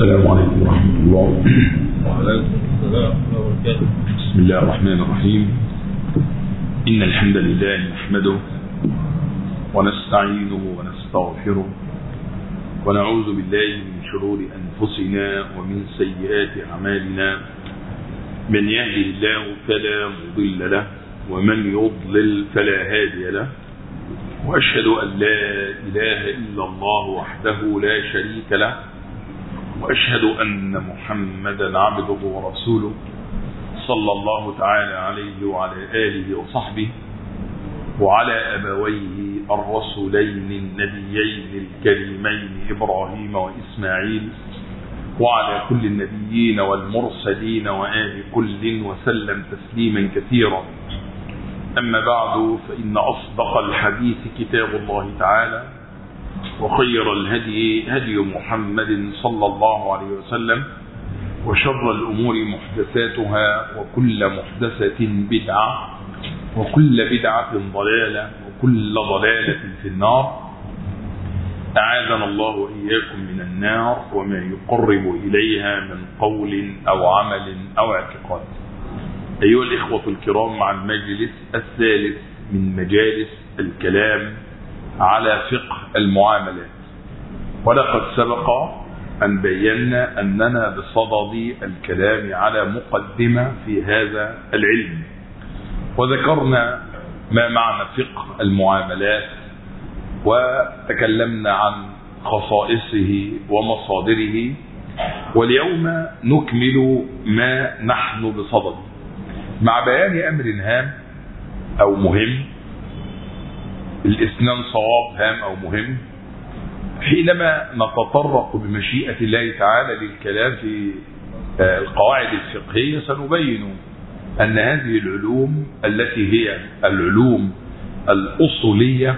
السلام عليكم ورحمة الله وعليكم السلام ورحمة الله وبركاته بسم الله الرحمن الرحيم إن الحمد لله نحمده ونستعينه ونستغفره ونعوذ بالله من شرور أنفسنا ومن سيئات أعمالنا من يهده الله فلا مضل له ومن يضلل فلا هادي له وأشهد أن لا إله إلا الله وحده لا شريك له وأشهد أن محمدا عبده ورسوله صلى الله تعالى عليه وعلى آله وصحبه وعلى أبويه الرسولين النبيين الكريمين إبراهيم وإسماعيل وعلى كل النبيين والمرسلين وآل كل وسلم تسليما كثيرا أما بعد فإن أصدق الحديث كتاب الله تعالى وخير الهدي هدي محمد صلى الله عليه وسلم وشر الأمور محدثاتها وكل محدثة بدعة وكل بدعة ضلالة وكل ضلالة في النار أعاذنا الله وإياكم من النار وما يقرب إليها من قول أو عمل أو اعتقاد أيها الإخوة الكرام مع المجلس الثالث من مجالس الكلام على فقه المعاملات ولقد سبق أن بينا أننا بصدد الكلام على مقدمة في هذا العلم وذكرنا ما معنى فقه المعاملات وتكلمنا عن خصائصه ومصادره واليوم نكمل ما نحن بصدده مع بيان أمر هام أو مهم الاثنان صواب هام أو مهم حينما نتطرق بمشيئة الله تعالى للكلام في القواعد الفقهية سنبين أن هذه العلوم التي هي العلوم الأصولية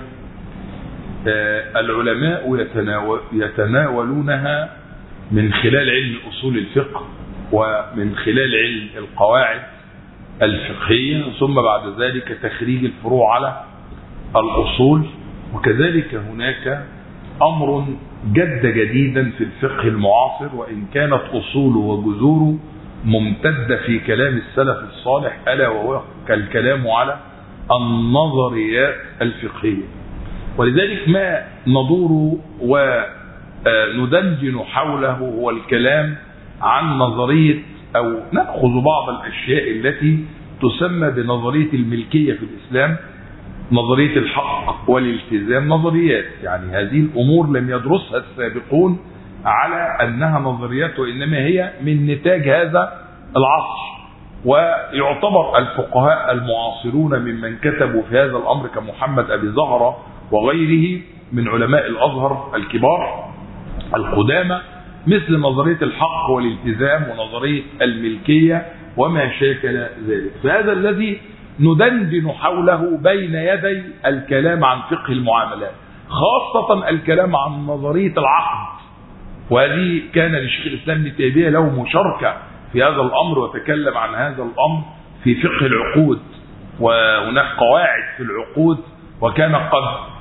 العلماء يتناولونها من خلال علم أصول الفقه ومن خلال علم القواعد الفقهية ثم بعد ذلك تخريج الفروع على الأصول وكذلك هناك أمر جد جديدا في الفقه المعاصر وإن كانت أصوله وجذوره ممتدة في كلام السلف الصالح ألا وهو كالكلام على النظريات الفقهية ولذلك ما ندور وندندن حوله هو الكلام عن نظرية أو نأخذ بعض الأشياء التي تسمى بنظرية الملكية في الإسلام نظرية الحق والالتزام نظريات يعني هذه الأمور لم يدرسها السابقون على أنها نظريات وإنما هي من نتاج هذا العصر ويعتبر الفقهاء المعاصرون ممن كتبوا في هذا الأمر كمحمد أبي زهرة وغيره من علماء الأزهر الكبار القدامى مثل نظرية الحق والالتزام ونظرية الملكية وما شاكل ذلك فهذا الذي ندندن حوله بين يدي الكلام عن فقه المعاملات خاصة الكلام عن نظرية العقد وهذه كان لشيخ الإسلام ابن تيمية له مشاركة في هذا الأمر وتكلم عن هذا الأمر في فقه العقود وهناك قواعد في العقود وكان قد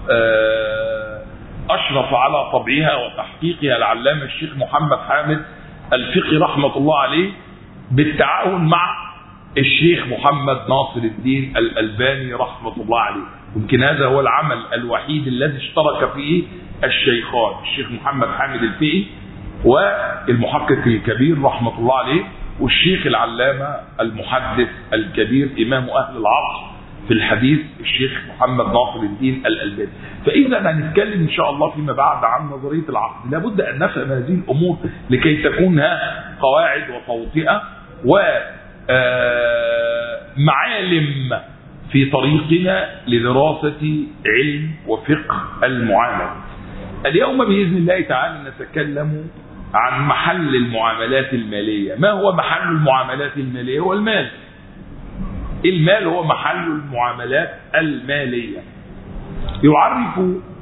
أشرف على طبعها وتحقيقها العلامة الشيخ محمد حامد الفقي رحمة الله عليه بالتعاون مع الشيخ محمد ناصر الدين الألباني رحمة الله عليه يمكن هذا هو العمل الوحيد الذي اشترك فيه الشيخان الشيخ محمد حامد الفقي والمحقق الكبير رحمة الله عليه والشيخ العلامة المحدث الكبير إمام أهل العصر في الحديث الشيخ محمد ناصر الدين الألباني فإذا هنتكلم إن شاء الله فيما بعد عن نظرية العقد لابد أن نفهم هذه الأمور لكي تكون قواعد وتوطئة و معالم في طريقنا لدراسة علم وفقه المعاملة اليوم بإذن الله تعالى نتكلم عن محل المعاملات المالية ما هو محل المعاملات المالية هو المال المال هو محل المعاملات المالية يعرف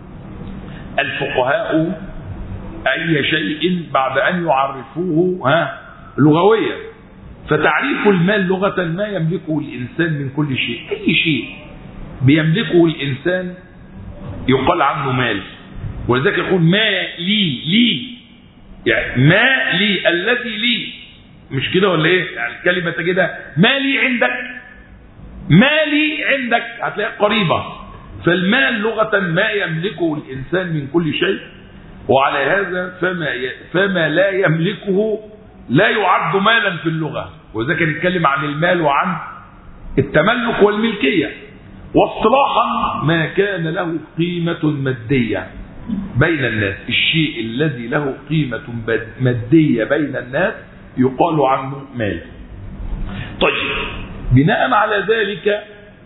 الفقهاء أي شيء بعد أن يعرفوه ها لغويا فتعريف المال لغة ما يملكه الإنسان من كل شيء أي شيء بيملكه الإنسان يقال عنه مال ولذلك يقول ما لي لي يعني ما لي الذي لي مش كده ولا ايه يعني الكلمه تجدها ما لي عندك ما لي عندك هتلاقيها قريبه فالمال لغه ما يملكه الانسان من كل شيء وعلى هذا فما ي... فما لا يملكه لا يعد مالا في اللغه وذا كان يتكلم عن المال وعن التملك والملكيه واصطلاحا ما كان له قيمه ماديه بين الناس الشيء الذي له قيمه ماديه بين الناس يقال عنه مال طيب بناء على ذلك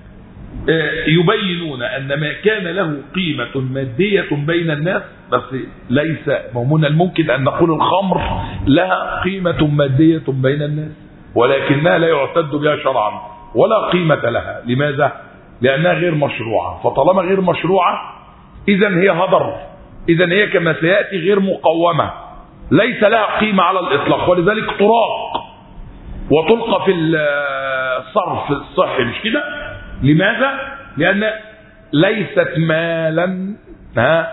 يبينون أن ما كان له قيمة مادية بين الناس بس ليس من الممكن أن نقول الخمر لها قيمة مادية بين الناس ولكنها لا يعتد بها شرعا ولا قيمة لها لماذا؟ لأنها غير مشروعة فطالما غير مشروعة إذا هي هدر إذا هي كما سيأتي غير مقومة ليس لها قيمة على الإطلاق ولذلك تراق وتلقى في الصرف الصحي مش كده؟ لماذا؟ لأن ليست مالا ها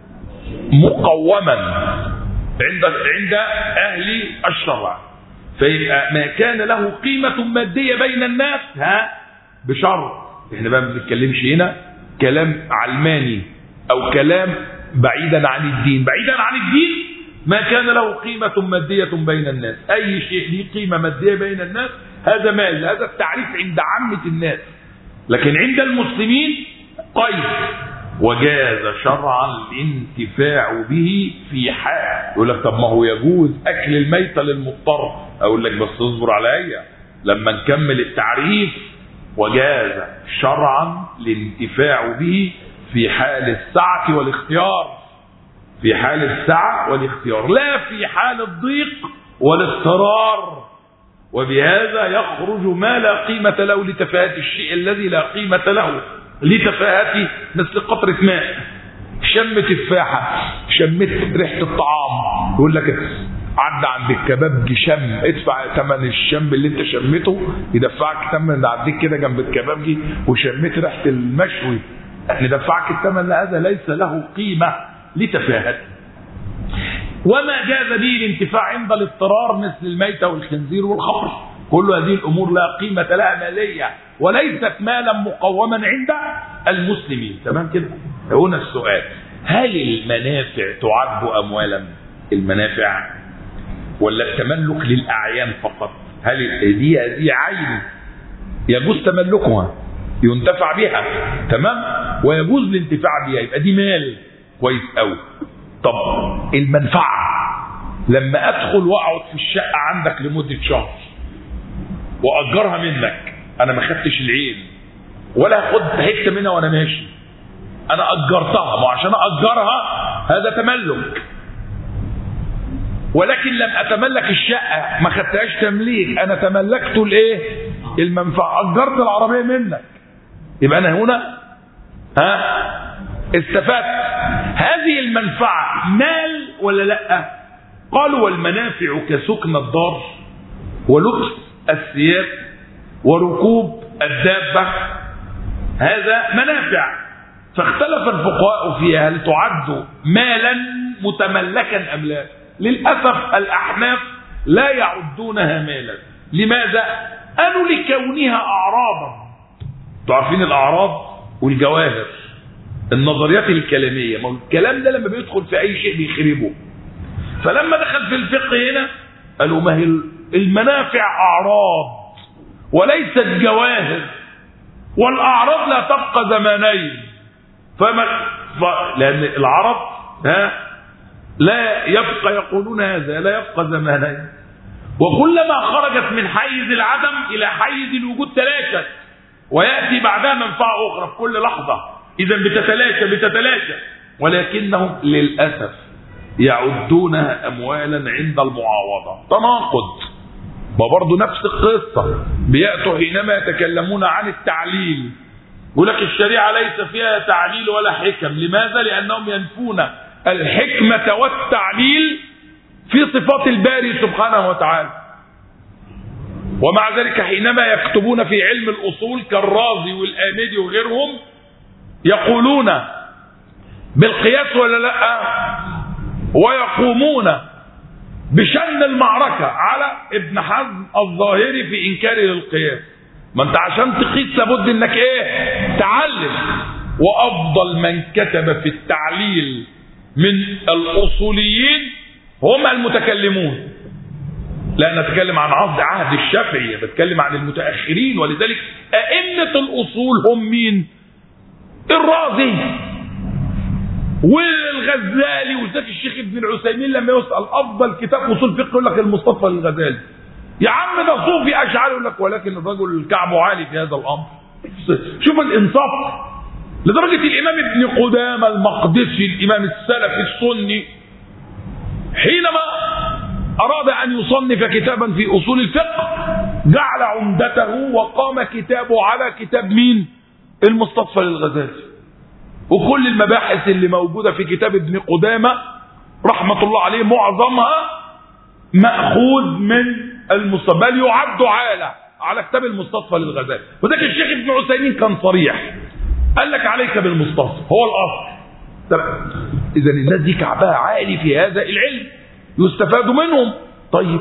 مقوما عند عند أهل الشرع فيبقى ما كان له قيمة مادية بين الناس ها بشرط احنا بقى ما بنتكلمش هنا كلام علماني أو كلام بعيدا عن الدين بعيدا عن الدين ما كان له قيمة مادية بين الناس أي شيء له قيمة مادية بين الناس هذا مال هذا التعريف عند عامة الناس لكن عند المسلمين قيد وجاز شرعا الانتفاع به في حال يقول لك طب ما هو يجوز اكل الميته للمضطر اقول لك بس اصبر عليا لما نكمل التعريف وجاز شرعا الانتفاع به في حال السعه والاختيار في حال السعه والاختيار لا في حال الضيق والاضطرار وبهذا يخرج ما لا قيمة له لتفاهة الشيء الذي لا قيمة له لتفاهته مثل قطرة ماء شم تفاحة شمت ريحة الطعام يقول لك عدى عند الكبابجي شم ادفع ثمن الشم اللي انت شمته يدفعك ثمن عديك كده جنب الكبابجي وشميت ريحة المشوي ندفعك الثمن هذا ليس له قيمة لتفاهته وما جاز به الانتفاع عند الاضطرار مثل الميتة والخنزير والخمر كل هذه الأمور لا قيمة لها مالية وليست مالا مقوما عند المسلمين تمام كده هنا السؤال هل المنافع تعد أموالا المنافع ولا التملك للأعيان فقط هل دي هذه عين يجوز تملكها ينتفع بها تمام ويجوز الانتفاع بها يبقى دي مال كويس قوي طب المنفعة لما ادخل واقعد في الشقة عندك لمدة شهر واجرها منك انا ما خدتش العين ولا هاخد حته منها وانا ماشي انا اجرتها ما عشان اجرها هذا تملك ولكن لم اتملك الشقه ما خدتهاش تمليك انا تملكت الايه المنفعه اجرت العربيه منك يبقى انا هنا ها استفدت هذه المنفعه مال ولا لا قالوا والمنافع كسكن الدار ولبس الثياب وركوب الدابه هذا منافع فاختلف الفقهاء فيها هل تعد مالا متملكا ام لا للاسف الاحناف لا يعدونها مالا لماذا قالوا لكونها اعراضا تعرفين الاعراض والجواهر النظريات الكلاميه ما الكلام ده لما بيدخل في اي شيء بيخربه فلما دخل في الفقه هنا قالوا ما هي المنافع اعراض وليست جواهر والاعراض لا تبقى زمانين فما ف... لان العرب ها لا يبقى يقولون هذا لا يبقى زمانين وكلما خرجت من حيز العدم الى حيز الوجود تلاشت وياتي بعدها منفعه اخرى في كل لحظه اذا بتتلاشى بتتلاشى ولكنهم للاسف يعدونها اموالا عند المعاوضه تناقض ما برضه نفس القصه بياتوا حينما يتكلمون عن التعليل يقول لك الشريعه ليس فيها تعليل ولا حكم لماذا لانهم ينفون الحكمه والتعليل في صفات الباري سبحانه وتعالى ومع ذلك حينما يكتبون في علم الاصول كالرازي والامدي وغيرهم يقولون بالقياس ولا لا ويقومون بشن المعركة على ابن حزم الظاهري في إنكاره للقياس ما انت عشان تقيس لابد انك ايه تعلم وافضل من كتب في التعليل من الاصوليين هم المتكلمون لا نتكلم عن عصر عهد الشافعي بتكلم عن المتاخرين ولذلك ائمه الاصول هم مين الرازي والغزالي وذاك الشيخ ابن العثيمين لما يسال افضل كتاب اصول فقه يقول لك المصطفى الغزالي يا عم ده صوفي اشعري يقول لك ولكن الرجل كعبه عالي في هذا الامر شوف الانصاف لدرجه الامام ابن قدامه المقدسي الامام السلفي السني حينما اراد ان يصنف كتابا في اصول الفقه جعل عمدته وقام كتابه على كتاب مين المستصفى للغزالي وكل المباحث اللي موجوده في كتاب ابن قدامه رحمه الله عليه معظمها ماخوذ من المصطفى بل يعد عالة على كتاب المستصفى للغزالي وذاك الشيخ ابن عثيمين كان صريح قال لك عليك بالمستصفى هو الاصل اذا الناس دي كعبها عالي في هذا العلم يستفاد منهم طيب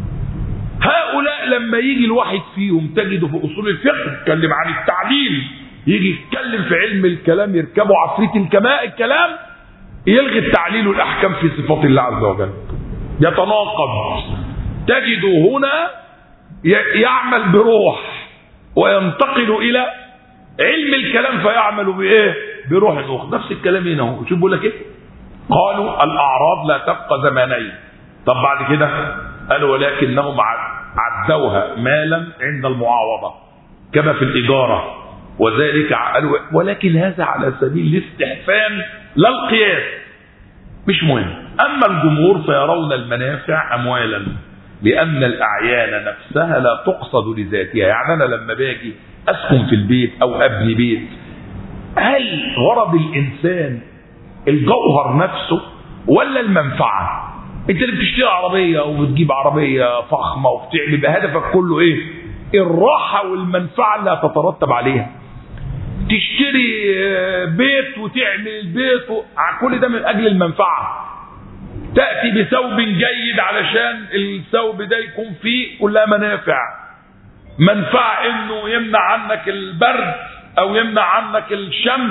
هؤلاء لما يجي الواحد فيهم تجده في اصول الفقه يتكلم عن التعليل يجي يتكلم في علم الكلام يركبوا عفريت الكماء الكلام يلغي التعليل والاحكام في صفات الله عز وجل يتناقض تجد هنا يعمل بروح وينتقل الى علم الكلام فيعمل بايه بروح اخرى نفس الكلام هنا اهو شوف بيقول لك ايه قالوا الاعراض لا تبقى زمانين طب بعد كده قالوا ولكنهم عدوها مالا عند المعاوضه كما في الاجاره وذلك قالوا ولكن هذا على سبيل الاستحسان لا القياس مش مهم اما الجمهور فيرون المنافع اموالا لأن الأعيان نفسها لا تقصد لذاتها يعني أنا لما باجي أسكن في البيت أو أبني بيت هل غرض الإنسان الجوهر نفسه ولا المنفعة انت اللي بتشتري عربية وبتجيب عربية فخمة وبتعمل يبقى هدفك كله ايه الراحة والمنفعة اللي هتترتب عليها تشتري بيت وتعمل بيت كل ده من اجل المنفعة تأتي بثوب جيد علشان الثوب ده يكون فيه كلها منافع منفعة انه يمنع عنك البرد او يمنع عنك الشمس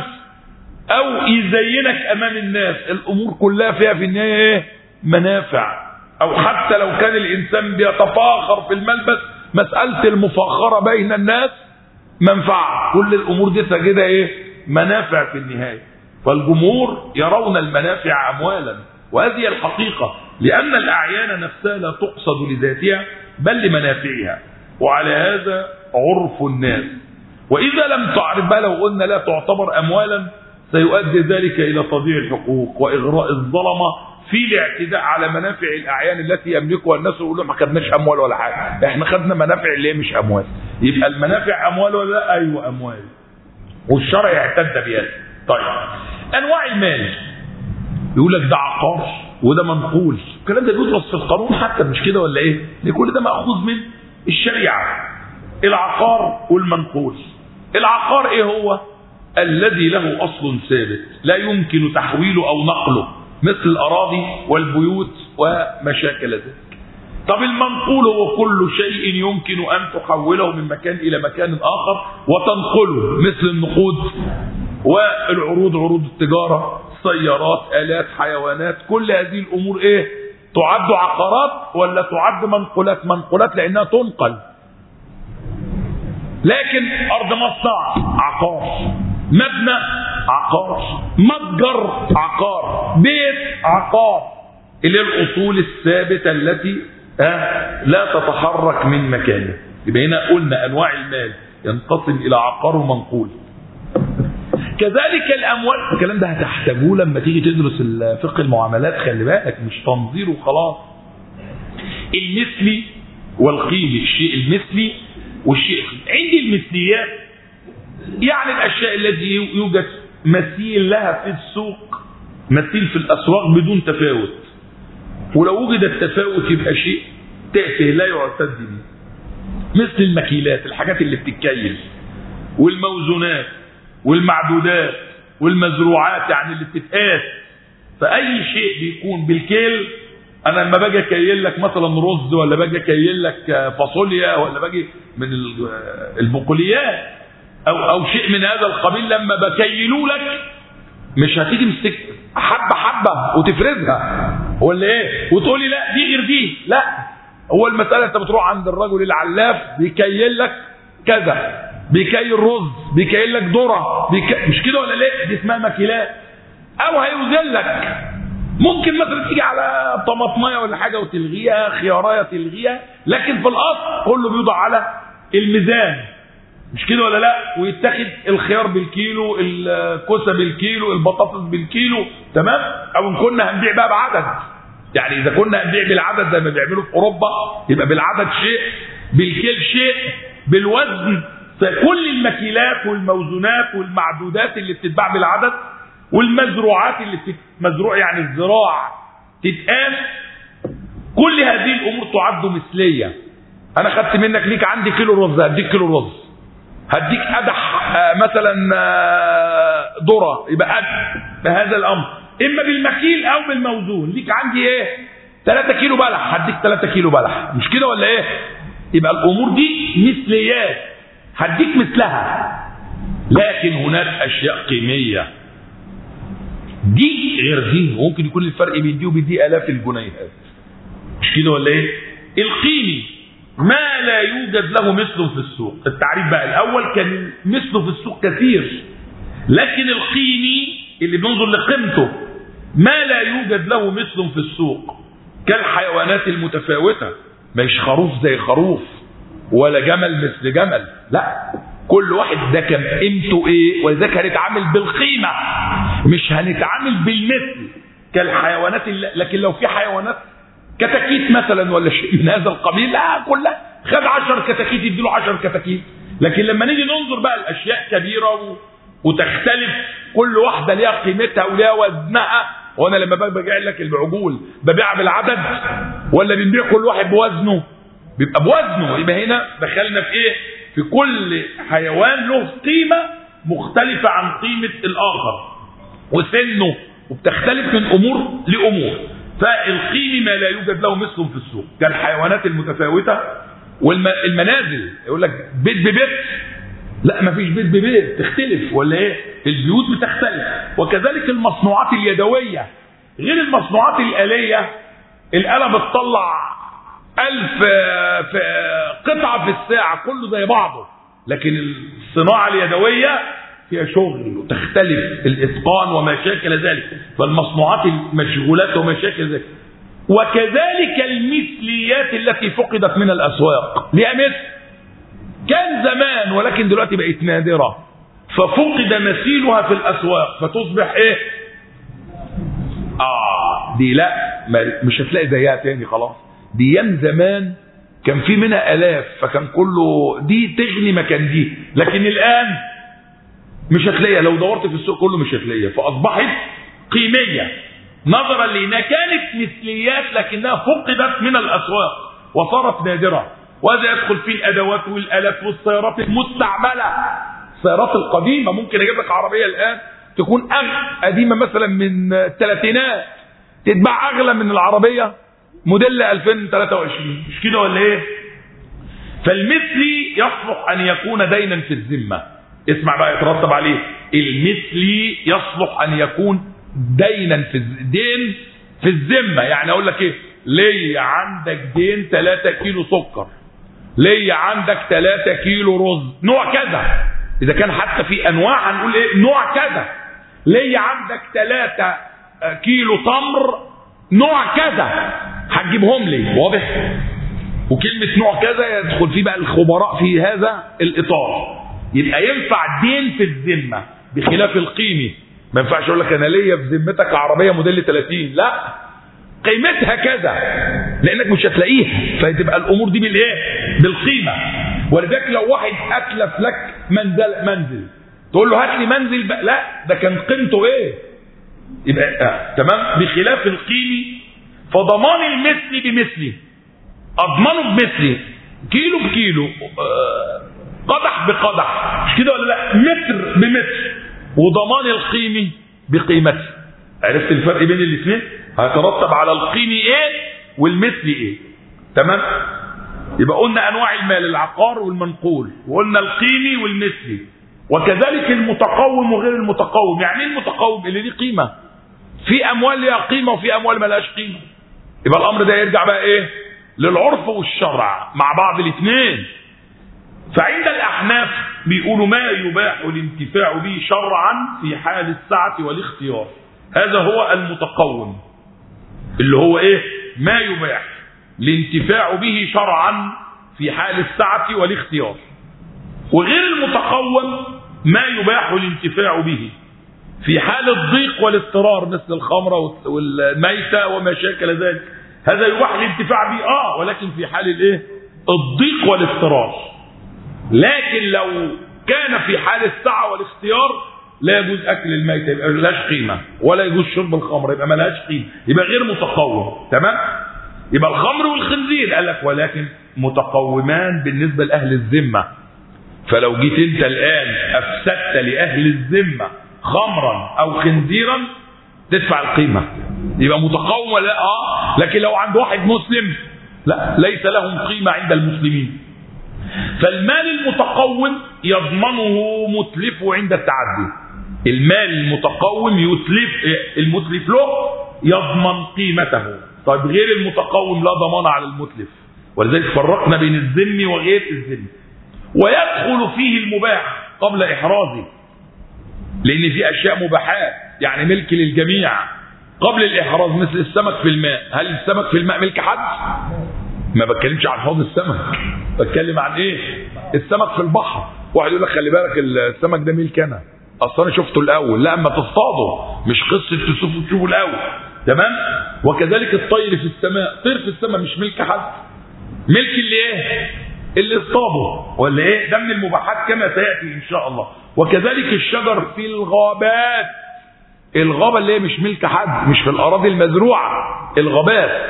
او يزينك امام الناس الامور كلها فيها في النهاية منافع او حتى لو كان الانسان بيتفاخر في الملبس مسألة المفاخرة بين الناس منفعة كل الامور دي كده ايه منافع في النهاية فالجمهور يرون المنافع اموالا وهذه الحقيقة لأن الأعيان نفسها لا تقصد لذاتها بل لمنافعها وعلى هذا عرف الناس وإذا لم تعرف بقى لو قلنا لا تعتبر أموالا سيؤدي ذلك إلى تضييع الحقوق وإغراء الظلمة في الاعتداء على منافع الأعيان التي يملكها الناس ويقولوا ما خدناش أموال ولا حاجة احنا خدنا منافع اللي هي مش أموال يبقى المنافع أموال ولا لا أيوة أموال والشرع اعتد بها طيب أنواع المال يقول لك ده عقار وده منقول الكلام ده بيدرس في القانون حتى مش كده ولا ايه كل ده ماخوذ من الشريعه العقار والمنقول العقار ايه هو الذي له اصل ثابت لا يمكن تحويله او نقله مثل الاراضي والبيوت وما شاكل ذلك طب المنقول هو كل شيء يمكن ان تحوله من مكان الى مكان اخر وتنقله مثل النقود والعروض عروض التجاره سيارات آلات حيوانات كل هذه الأمور إيه تعد عقارات ولا تعد منقولات منقولات لأنها تنقل لكن أرض مصنع عقار مبنى عقار متجر عقار بيت عقار اللي الأصول الثابتة التي آه لا تتحرك من مكانه يبقى هنا قلنا أنواع المال ينقسم إلى عقار ومنقول كذلك الاموال الكلام ده هتحتاجوه لما تيجي تدرس فقه المعاملات خلي بالك مش تنظير وخلاص المثلي والقيمي الشيء المثلي والشيء عندي المثليات يعني الاشياء التي يوجد مثيل لها في السوق مثيل في الاسواق بدون تفاوت ولو وجد التفاوت يبقى شيء تافه لا يعتد به مثل المكيلات الحاجات اللي بتتكيل والموزونات والمعدودات والمزروعات يعني اللي بتتقاس فأي شيء بيكون بالكيل انا لما باجي اكيل لك مثلا رز ولا باجي اكيل لك فاصوليا ولا باجي من ال- البقوليات او او شيء من هذا القبيل لما بكيلوا لك مش هتيجي مسك حبه حبه وتفرزها ولا ايه وتقول لي لا دي غير دي لا هو المساله انت بتروح عند الرجل العلاف بيكيل لك كذا بيكيل رز بيكيل لك ذره بيك... مش كده ولا ليه دي اسمها مكيلات او هيوزن لك ممكن مثلا تيجي على طماطمايه ولا حاجه وتلغيها خيارايه تلغيها لكن في الاصل كله بيوضع على الميزان مش كده ولا لا ويتاخد الخيار بالكيلو الكوسه بالكيلو البطاطس بالكيلو تمام او ان كنا هنبيع بقى بعدد يعني اذا كنا هنبيع بالعدد زي ما بيعملوا في اوروبا يبقى بالعدد شيء بالكيل شيء بالوزن فكل المكيلات والموزونات والمعدودات اللي بتتباع بالعدد والمزروعات اللي بتت... مزروع يعني الزراع تتقاس كل هذه الامور تعد مثليه انا خدت منك ليك عندي كيلو رز هديك كيلو رز هديك قدح آه، مثلا آه، ذره يبقى قدح بهذا الامر اما بالمكيل او بالموزون ليك عندي ايه 3 كيلو بلح هديك 3 كيلو بلح مش كده ولا ايه يبقى الامور دي مثليات هديك مثلها لكن هناك اشياء قيميه دي غير دي وممكن يكون الفرق بين دي وبين دي الاف الجنيهات مش كده ولا ايه القيمي ما لا يوجد له مثله في السوق التعريف بقى الاول كان مثله في السوق كثير لكن القيمي اللي بننظر لقيمته ما لا يوجد له مثل في السوق كالحيوانات المتفاوتة مش خروف زي خروف ولا جمل مثل جمل لا كل واحد ده كان قيمته ايه ولذلك هنتعامل بالقيمة مش هنتعامل بالمثل كالحيوانات اللي لكن لو في حيوانات كتاكيت مثلا ولا شيء من هذا القبيل لا كلها خد 10 كتاكيت يديله 10 كتاكيت لكن لما نيجي ننظر بقى الاشياء كبيره و... وتختلف كل واحده ليها قيمتها وليها وزنها وانا لما ببيع لك العجول ببيع بالعدد ولا بنبيع كل واحد بوزنه بيبقى بوزنه يبقى هنا دخلنا في ايه في كل حيوان له قيمه مختلفه عن قيمه الاخر وسنه وبتختلف من امور لامور فالقيم ما لا يوجد له مثل في السوق كالحيوانات المتفاوته والمنازل يقول لك بيت ببيت لا ما فيش بيت ببيت تختلف ولا ايه البيوت بتختلف وكذلك المصنوعات اليدويه غير المصنوعات الاليه الاله بتطلع ألف في قطعة في الساعة كله زي بعضه لكن الصناعة اليدوية فيها شغل وتختلف الإتقان وما شاكل ذلك فالمصنوعات المشغولات وما شاكل ذلك وكذلك المثليات التي فقدت من الأسواق ليها مثل كان زمان ولكن دلوقتي بقت نادرة ففقد مثيلها في الأسواق فتصبح إيه آه دي لا مش هتلاقي زيها تاني خلاص دي ايام زمان كان في منها الاف فكان كله دي تغني مكان دي لكن الان مش هتلاقيها لو دورت في السوق كله مش هتلاقيها فاصبحت قيميه نظرا لانها كانت مثليات لكنها فقدت من الاسواق وصارت نادره وهذا يدخل فيه الادوات والالات والسيارات المستعمله السيارات القديمه ممكن اجيب لك عربيه الان تكون أغ... قديمه مثلا من الثلاثينات تتباع اغلى من العربيه موديل 2023 مش كده ولا ايه فالمثلي يصلح ان يكون دينا في الذمه اسمع بقى يترتب عليه المثلي يصلح ان يكون دينا في دين في الذمه يعني اقول لك ايه ليا عندك دين 3 كيلو سكر ليا عندك 3 كيلو رز نوع كذا اذا كان حتى في انواع هنقول ايه نوع كذا ليا عندك 3 كيلو تمر نوع كذا هتجيبهم لي واضح وكلمة نوع كذا يدخل فيه بقى الخبراء في هذا الإطار يبقى ينفع دين في الذمة بخلاف القيمي ما ينفعش اقول لك انا ليا في ذمتك عربيه موديل 30 لا قيمتها كذا لانك مش هتلاقيها فتبقى الامور دي بالايه بالقيمه ولذلك لو واحد اتلف لك منزل منزل تقول له هات لي منزل بقى لا ده كان قيمته ايه يبقى آه. تمام بخلاف القيمي فضمان المثل بمثلي اضمنه بمثلي كيلو بكيلو آه قدح بقدح مش كده ولا لا متر بمتر وضمان القيمي بقيمته عرفت الفرق بين الاثنين هيترتب على القيمي ايه والمثل ايه تمام يبقى قلنا انواع المال العقار والمنقول وقلنا القيمي والمثلي وكذلك المتقوم وغير المتقوم يعني ايه المتقوم اللي ليه قيمه في اموال ليها قيمه وفي اموال ملهاش قيمه يبقى الامر ده يرجع بقى ايه للعرف والشرع مع بعض الاثنين فعند الاحناف بيقولوا ما يباح الانتفاع به شرعا في حال السعه والاختيار هذا هو المتقوم اللي هو ايه ما يباح الانتفاع به شرعا في حال السعه والاختيار وغير المتقوم ما يباح الانتفاع به في حال الضيق والاضطرار مثل الخمرة والميتة وما شاكل ذلك هذا يباح الانتفاع به اه ولكن في حال الايه الضيق والاضطرار لكن لو كان في حال السعة والاختيار لا يجوز اكل الميتة يبقى ملهاش قيمة ولا يجوز شرب الخمر يبقى ملهاش قيمة يبقى غير متقوم تمام يبقى الخمر والخنزير قال لك ولكن متقومان بالنسبة لأهل الذمة فلو جيت انت الآن أفسدت لأهل الذمة خمرا أو خنزيرا تدفع القيمة يبقى متقوم ولا لا؟ اه لكن لو عند واحد مسلم لا ليس لهم قيمة عند المسلمين فالمال المتقوم يضمنه متلفه عند التعدي المال المتقوم يتلف المتلف له يضمن قيمته طيب غير المتقوم لا ضمان على المتلف ولذلك فرقنا بين الذم وغير الذم ويدخل فيه المباح قبل إحرازه لأن في أشياء مباحات يعني ملك للجميع قبل الإحراز مثل السمك في الماء هل السمك في الماء ملك حد؟ ما بتكلمش عن حوض السمك بتكلم عن ايه السمك في البحر واحد يقول لك خلي بالك السمك ده ملك انا اصل انا شفته الاول لا اما تصطاده مش قصه تشوفه تشوفه الاول تمام وكذلك الطير في السماء طير في السماء مش ملك حد ملك اللي ايه اللي اصطاده ولا ايه ده من المباحات كما سياتي ان شاء الله وكذلك الشجر في الغابات الغابه اللي هي مش ملك حد مش في الاراضي المزروعه الغابات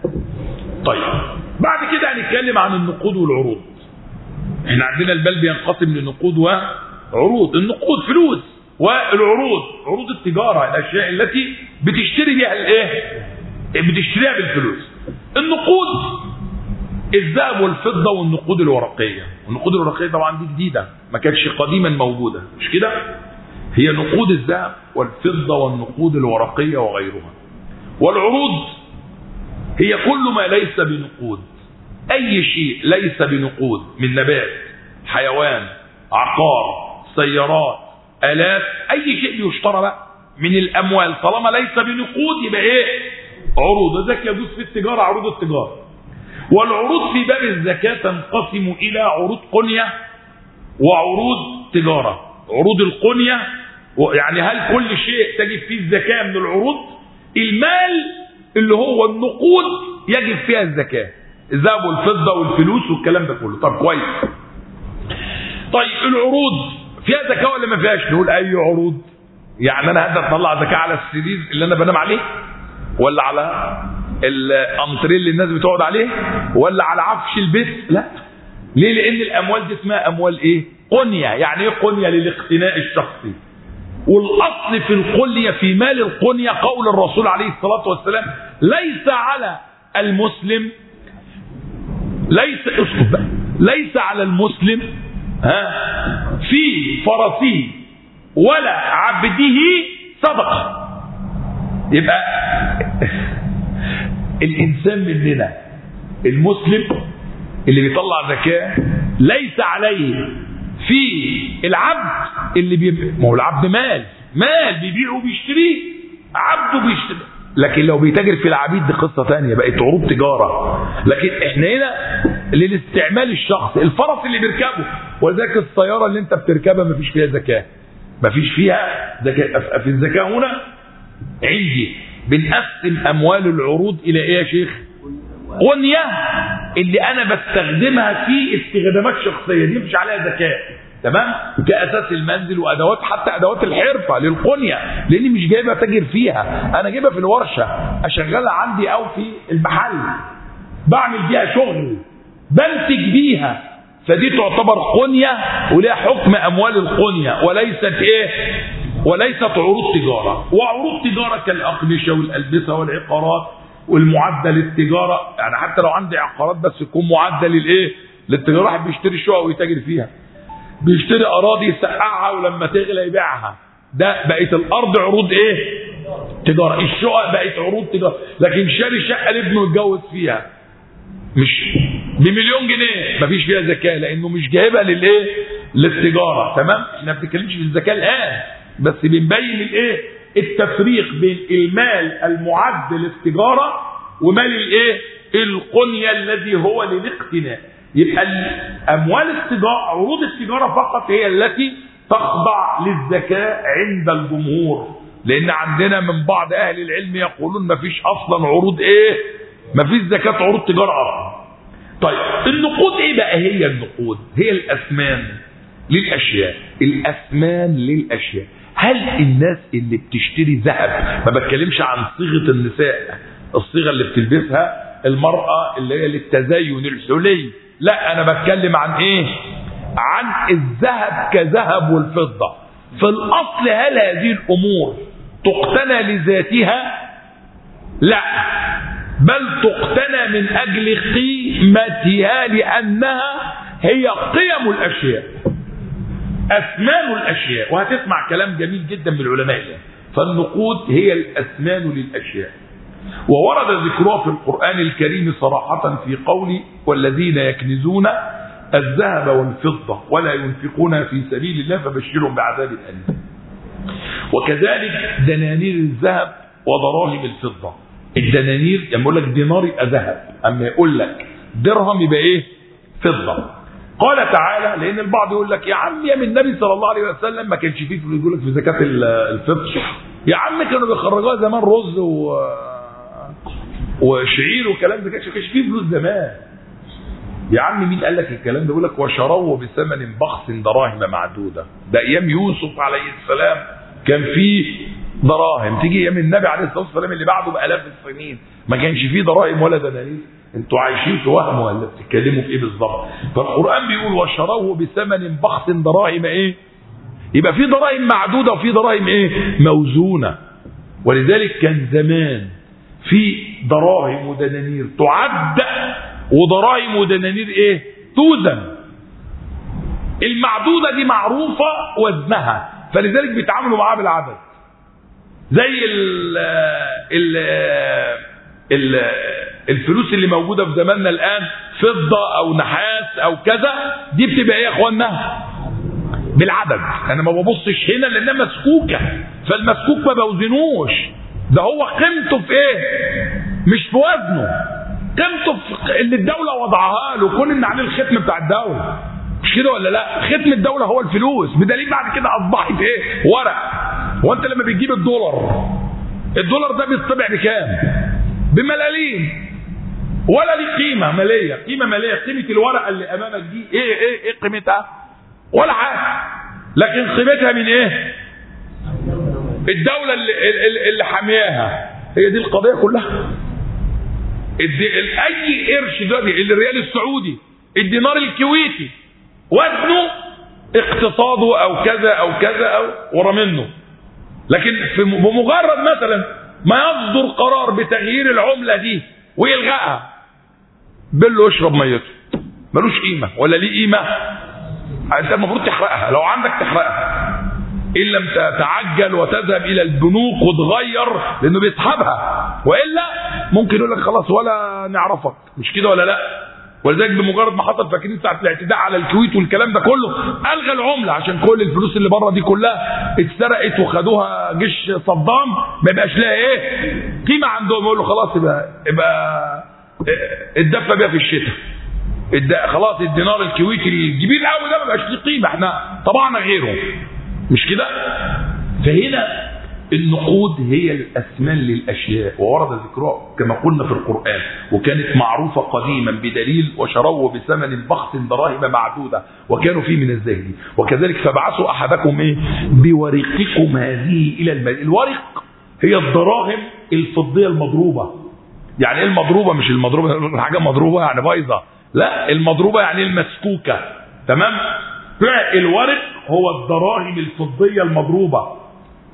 طيب بعد كده هنتكلم عن النقود والعروض احنا عندنا البال بينقسم لنقود وعروض النقود فلوس والعروض عروض التجارة الأشياء التي بتشتري بها الايه بتشتريها بالفلوس النقود الذهب والفضة والنقود الورقية والنقود الورقية طبعا دي جديدة ما كانتش قديما موجودة مش كده هي نقود الذهب والفضة والنقود الورقية وغيرها والعروض هي كل ما ليس بنقود أي شيء ليس بنقود من نبات حيوان عقار سيارات آلات أي شيء بيشترى بقى من الأموال طالما ليس بنقود يبقى إيه عروض ذلك يجوز في التجارة عروض التجارة والعروض في باب الزكاة تنقسم إلى عروض قنية وعروض تجارة عروض القنية يعني هل كل شيء تجب فيه الزكاة من العروض المال اللي هو النقود يجب فيها الزكاة الذهب والفضة والفلوس والكلام ده كله طب كويس طيب العروض فيها زكاة ولا ما فيهاش نقول أي عروض يعني أنا هقدر أطلع زكاة على السرير اللي أنا بنام عليه ولا على الأنتريه اللي الناس بتقعد عليه ولا على عفش البيت لا ليه لأن الأموال دي اسمها أموال إيه قنية يعني إيه قنية للاقتناء الشخصي والاصل في القنية في مال القنية قول الرسول عليه الصلاة والسلام ليس على المسلم ليس اسكت بقى ليس على المسلم ها في فرسه ولا عبده صدقة يبقى الإنسان مننا المسلم اللي بيطلع زكاة ليس عليه في العبد اللي بيبقى ما هو العبد مال مال بيبيعه وبيشتريه عبده بيشتري لكن لو بيتاجر في العبيد دي قصه ثانيه بقت عروض تجاره لكن احنا هنا للاستعمال الشخصي الفرس اللي بيركبه ولذلك السياره اللي انت بتركبها ما فيش فيها زكاه ما فيش فيها زكاه في الزكاه هنا عندي بنقسم اموال العروض الى ايه يا شيخ قنيه اللي انا بستخدمها في استخدامات شخصيه دي مش عليها زكاه تمام كاساس المنزل وادوات حتى ادوات الحرفه للقنيه لاني مش جايبها تاجر فيها انا جايبها في الورشه اشغلها عندي او في المحل بعمل بيها شغل بنتج بيها فدي تعتبر قنيه ولها حكم اموال القنيه وليست ايه وليست عروض تجاره وعروض تجاره كالاقمشه والالبسه والعقارات والمعدة للتجارة يعني حتى لو عندي عقارات بس يكون معدة للايه للتجارة واحد بيشتري شقق ويتاجر فيها بيشتري اراضي يسقعها ولما تغلى يبيعها ده بقت الارض عروض ايه تجارة الشقق بقت عروض تجارة لكن شاري شقة لابنه يتجوز فيها مش بمليون جنيه مفيش فيها زكاة لانه مش جايبها للايه للتجارة تمام احنا ما بنتكلمش في الزكاة الان بس بنبين الايه التفريق بين المال المعد للتجارة ومال الايه القنية الذي هو للاقتناء يبقى اموال التجارة عروض التجارة فقط هي التي تخضع للزكاة عند الجمهور لان عندنا من بعض اهل العلم يقولون ما فيش اصلا عروض ايه ما فيش زكاة عروض تجارة اصلا طيب النقود ايه بقى هي النقود هي الاسمان للاشياء الاسمان للاشياء هل الناس اللي بتشتري ذهب ما بتكلمش عن صيغة النساء الصيغة اللي بتلبسها المرأة اللي هي للتزين الحلي لا انا بتكلم عن ايه عن الذهب كذهب والفضة في الاصل هل هذه الامور تقتنى لذاتها لا بل تقتنى من اجل قيمتها لانها هي قيم الاشياء اثمان الاشياء وهتسمع كلام جميل جدا من العلماء فالنقود هي الأثمان للأشياء وورد ذكرها في القرآن الكريم صراحة في قول والذين يكنزون الذهب والفضة ولا ينفقونها في سبيل الله فبشرهم بعذاب أليم وكذلك دنانير الذهب وضراهم الفضة الدنانير لما يقول لك دينار يبقى ذهب أما يقول لك درهم يبقى إيه فضة قال تعالى لأن البعض يقول لك يا عم يا من النبي صلى الله عليه وسلم ما كانش فيه فلوس يقول لك في زكاة الفطر يا عم كانوا بيخرجوها زمان رز و وشعير وكلام ده كانش فيه فلوس زمان يا عم مين قال لك الكلام ده يقول لك وشروه بثمن بخس دراهم معدوده ده ايام يوسف عليه السلام كان في دراهم تيجي ايام النبي عليه الصلاه والسلام اللي بعده بالاف السنين ما كانش فيه دراهم ولا دنانير انتوا عايشين في وهم ولا بتتكلموا في ايه بالظبط فالقران بيقول وشروه بثمن بخس دراهم ايه يبقى في دراهم معدوده وفي دراهم ايه موزونه ولذلك كان زمان في دراهم ودنانير تعد ودراهم ودنانير ايه توزن المعدوده دي معروفه وزنها فلذلك بيتعاملوا معاها بالعدد زي ال ال ال الفلوس اللي موجوده في زماننا الان فضه او نحاس او كذا دي بتبقى ايه يا اخوانا بالعدد انا ما ببصش هنا لانها مسكوكه فالمسكوك ما بوزنوش ده هو قيمته في ايه مش في وزنه قيمته في اللي الدوله وضعها له كون ان عليه الختم بتاع الدوله مش كده ولا لا ختم الدوله هو الفلوس بدليل بعد كده اصبحت ايه ورق وانت لما بتجيب الدولار الدولار ده بيطبع بكام بملاليم ولا ليه قيمه ماليه قيمه ماليه قيمه الورقه اللي امامك دي ايه ايه ايه قيمتها ولا حاجه لكن قيمتها من ايه الدوله اللي, اللي حامياها هي دي القضيه كلها اي قرش دلوقتي الريال السعودي الدينار الكويتي وزنه اقتصاده او كذا او كذا او ورا منه لكن في بمجرد مثلا ما يصدر قرار بتغيير العمله دي ويلغائها بله اشرب ميته ملوش قيمه ولا ليه قيمه انت المفروض تحرقها لو عندك تحرقها ان لم تتعجل وتذهب الى البنوك وتغير لانه بيسحبها والا ممكن يقول لك خلاص ولا نعرفك مش كده ولا لا ولذلك بمجرد ما حصل فاكرين ساعه الاعتداء على الكويت والكلام ده كله الغى العمله عشان كل الفلوس اللي بره دي كلها اتسرقت وخدوها جيش صدام ما يبقاش لها ايه قيمه عندهم يقول له خلاص يبقى يبقى اتدفى بيها في الشتاء خلاص الدينار الكويتي الكبير قوي ده ما بقاش ليه قيمه احنا طبعنا غيره مش كده فهنا النقود هي الأثمان للأشياء وورد ذكرها كما قلنا في القرآن وكانت معروفة قديما بدليل وشروه بثمن بخس دراهم معدودة وكانوا فيه من الزاهدين وكذلك فبعثوا أحدكم إيه بورقكم هذه إلى المال الورق هي الدراهم الفضية المضروبة يعني ايه المضروبة مش المضروبة حاجة مضروبة يعني بايظة لا المضروبة يعني المسكوكة تمام الورق هو الدراهم الفضية المضروبة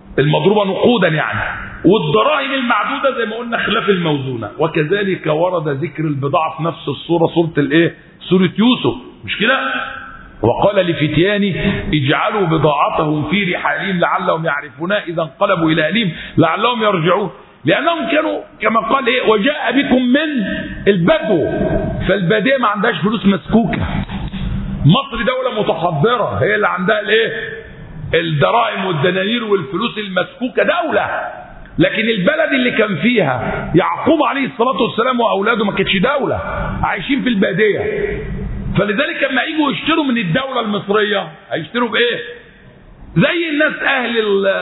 المضروبة نقودا يعني والدراهم المعدودة زي ما قلنا خلاف الموزونة وكذلك ورد ذكر البضاعة في نفس الصورة صورة الايه سورة يوسف مش كده وقال لفتيانه اجعلوا بضاعتهم في رحالهم لعلهم يعرفونها اذا انقلبوا الى اهلهم لعلهم يرجعون لانهم كانوا كما قال ايه وجاء بكم من البدو فالباديه ما عندهاش فلوس مسكوكه مصر دوله متحضره هي اللي عندها الايه الدراهم والدنانير والفلوس المسكوكه دوله لكن البلد اللي كان فيها يعقوب عليه الصلاه والسلام واولاده ما كانتش دوله عايشين في الباديه فلذلك لما يجوا يشتروا من الدوله المصريه هيشتروا بايه زي الناس اهل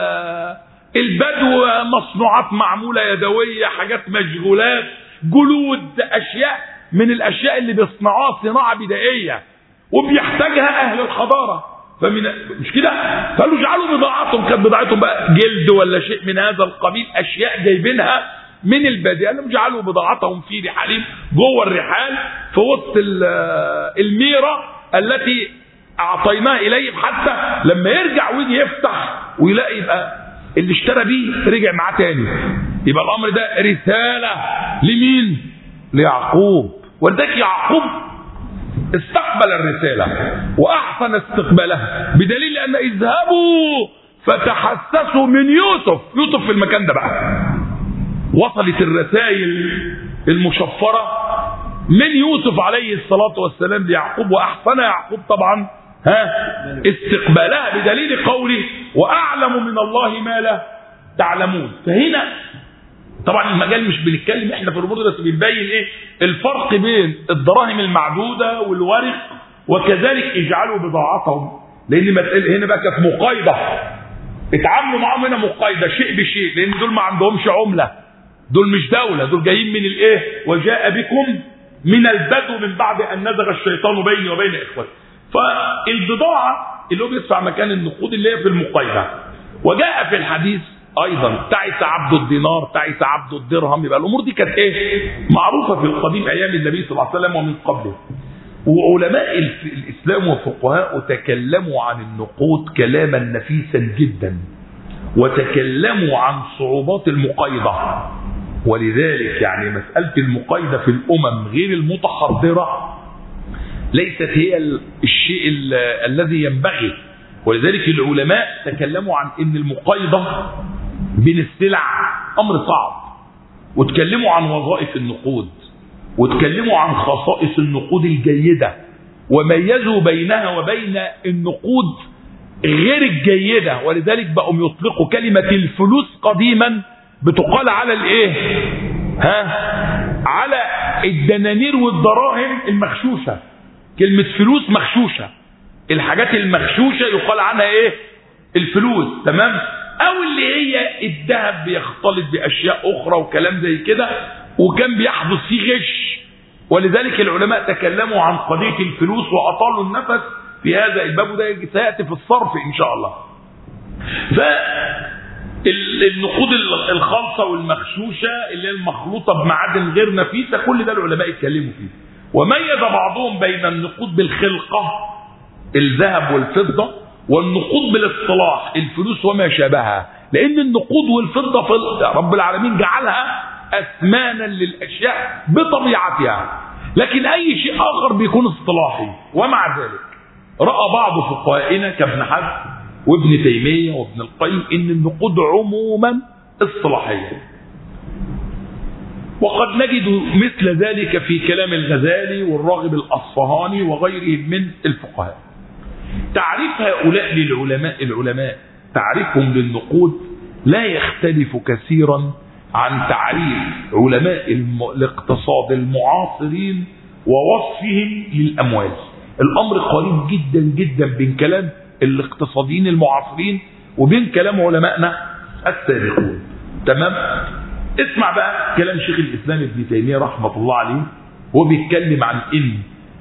البدو مصنوعات معموله يدويه حاجات مشغولات جلود اشياء من الاشياء اللي بيصنعوها صناعه بدائيه وبيحتاجها اهل الحضاره فمن مش كده قالوا اجعلوا بضاعتهم كانت بضاعتهم بقى جلد ولا شيء من هذا القبيل اشياء جايبينها من الباديه قال لهم اجعلوا بضاعتهم في رحالهم جوه الرحال في وسط الميره التي اعطيناها اليهم حتى لما يرجع ويجي يفتح ويلاقي يبقى اللي اشترى بيه رجع معاه تاني يبقى الامر ده رساله لمين؟ ليعقوب ولذلك يعقوب استقبل الرساله واحسن استقبالها بدليل ان اذهبوا فتحسسوا من يوسف يوسف في المكان ده بقى وصلت الرسائل المشفره من يوسف عليه الصلاه والسلام ليعقوب واحسن يعقوب طبعا ها استقبالها بدليل قوله واعلم من الله ما لا تعلمون فهنا طبعا المجال مش بنتكلم احنا في الامور بس بنبين ايه الفرق بين الدراهم المعدوده والورق وكذلك اجعلوا بضاعتهم لان هنا بقى كانت مقايضه اتعاملوا معاهم هنا مقايضه شيء بشيء لان دول ما عندهمش عمله دول مش دوله دول جايين من الايه وجاء بكم من البدو من بعد ان نزغ الشيطان بيني وبين اخوتي فالبضاعة اللي هو بيدفع مكان النقود اللي هي في المقايضة وجاء في الحديث ايضا تعس عبد الدينار تعس عبد الدرهم يبقى الامور دي كانت ايه معروفه في القديم ايام النبي صلى الله عليه وسلم ومن قبله وعلماء الاسلام وفقهاء تكلموا عن النقود كلاما نفيسا جدا وتكلموا عن صعوبات المقايضه ولذلك يعني مساله المقايضه في الامم غير المتحضره ليست هي الشيء الذي ينبغي ولذلك العلماء تكلموا عن ان المقايضة بين السلع امر صعب وتكلموا عن وظائف النقود وتكلموا عن خصائص النقود الجيدة وميزوا بينها وبين النقود غير الجيدة ولذلك بقوا يطلقوا كلمة الفلوس قديما بتقال على الايه ها على الدنانير والدراهم المخشوشه كلمة فلوس مخشوشة الحاجات المخشوشة يقال عنها ايه الفلوس تمام او اللي هي الذهب بيختلط باشياء اخرى وكلام زي كده وكان بيحدث فيه غش ولذلك العلماء تكلموا عن قضية الفلوس واطالوا النفس في هذا الباب وده سياتي في الصرف ان شاء الله ف النقود الخالصة والمخشوشة اللي هي المخلوطة بمعادن غير نفيسة كل ده العلماء اتكلموا فيه وميز بعضهم بين النقود بالخلقة الذهب والفضة والنقود بالاصطلاح الفلوس وما شابهها لأن النقود والفضة في رب العالمين جعلها أثمانا للأشياء بطبيعتها لكن أي شيء آخر بيكون اصطلاحي ومع ذلك رأى بعض فقهائنا كابن حزم وابن تيمية وابن القيم إن النقود عموما اصطلاحية وقد نجد مثل ذلك في كلام الغزالي والراغب الأصفهاني وغيرهم من الفقهاء تعريف هؤلاء للعلماء العلماء تعريفهم للنقود لا يختلف كثيرا عن تعريف علماء الاقتصاد المعاصرين ووصفهم للأموال الأمر قريب جدا جدا بين كلام الاقتصاديين المعاصرين وبين كلام علمائنا السابقون تمام اسمع بقى كلام شيخ الاسلام ابن تيميه رحمه الله عليه هو بيتكلم عن ان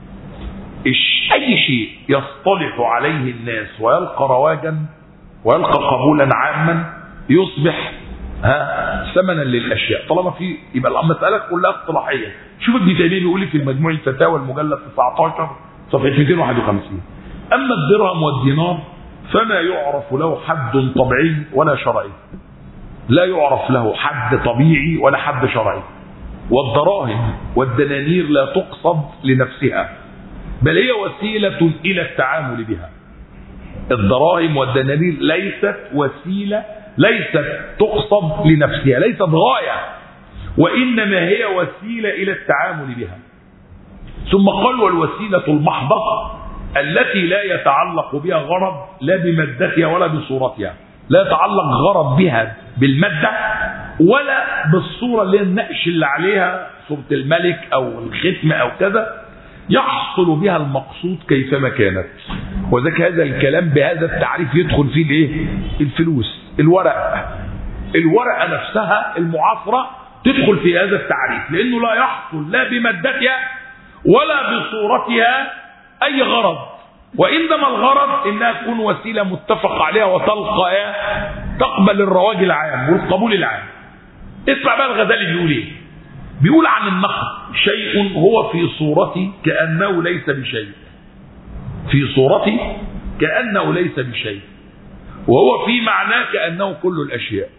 اي شيء يصطلح عليه الناس ويلقى رواجا ويلقى قبولا عاما يصبح ها ثمنا للاشياء طالما في يبقى المساله كلها اصطلاحيه شوف ابن تيميه بيقول في المجموع الفتاوى المجلد 19 صفحه 251 اما الدرهم والدينار فما يعرف له حد طبيعي ولا شرعي لا يعرف له حد طبيعي ولا حد شرعي والدراهم والدنانير لا تقصد لنفسها بل هي وسيلة إلى التعامل بها الدراهم والدنانير ليست وسيلة ليست تقصد لنفسها ليست غاية وإنما هي وسيلة إلى التعامل بها ثم قال والوسيلة المحضة التي لا يتعلق بها غرض لا بمادتها ولا بصورتها لا يتعلق غرض بها بالمادة ولا بالصورة اللي هي النقش اللي عليها صورة الملك أو الختم أو كذا يحصل بها المقصود كيفما كانت وذلك هذا الكلام بهذا التعريف يدخل فيه الايه الفلوس الورق الورقة نفسها المعاصرة تدخل في هذا التعريف لأنه لا يحصل لا بمادتها ولا بصورتها أي غرض وإنما الغرض إنها تكون وسيلة متفق عليها وتلقى إيه؟ تقبل الرواج العام والقبول العام اسمع بقى الغزالي بيقول ايه بيقول عن النقد شيء هو في صورتي كأنه ليس بشيء في صورتي كأنه ليس بشيء وهو في معناه كأنه كل الأشياء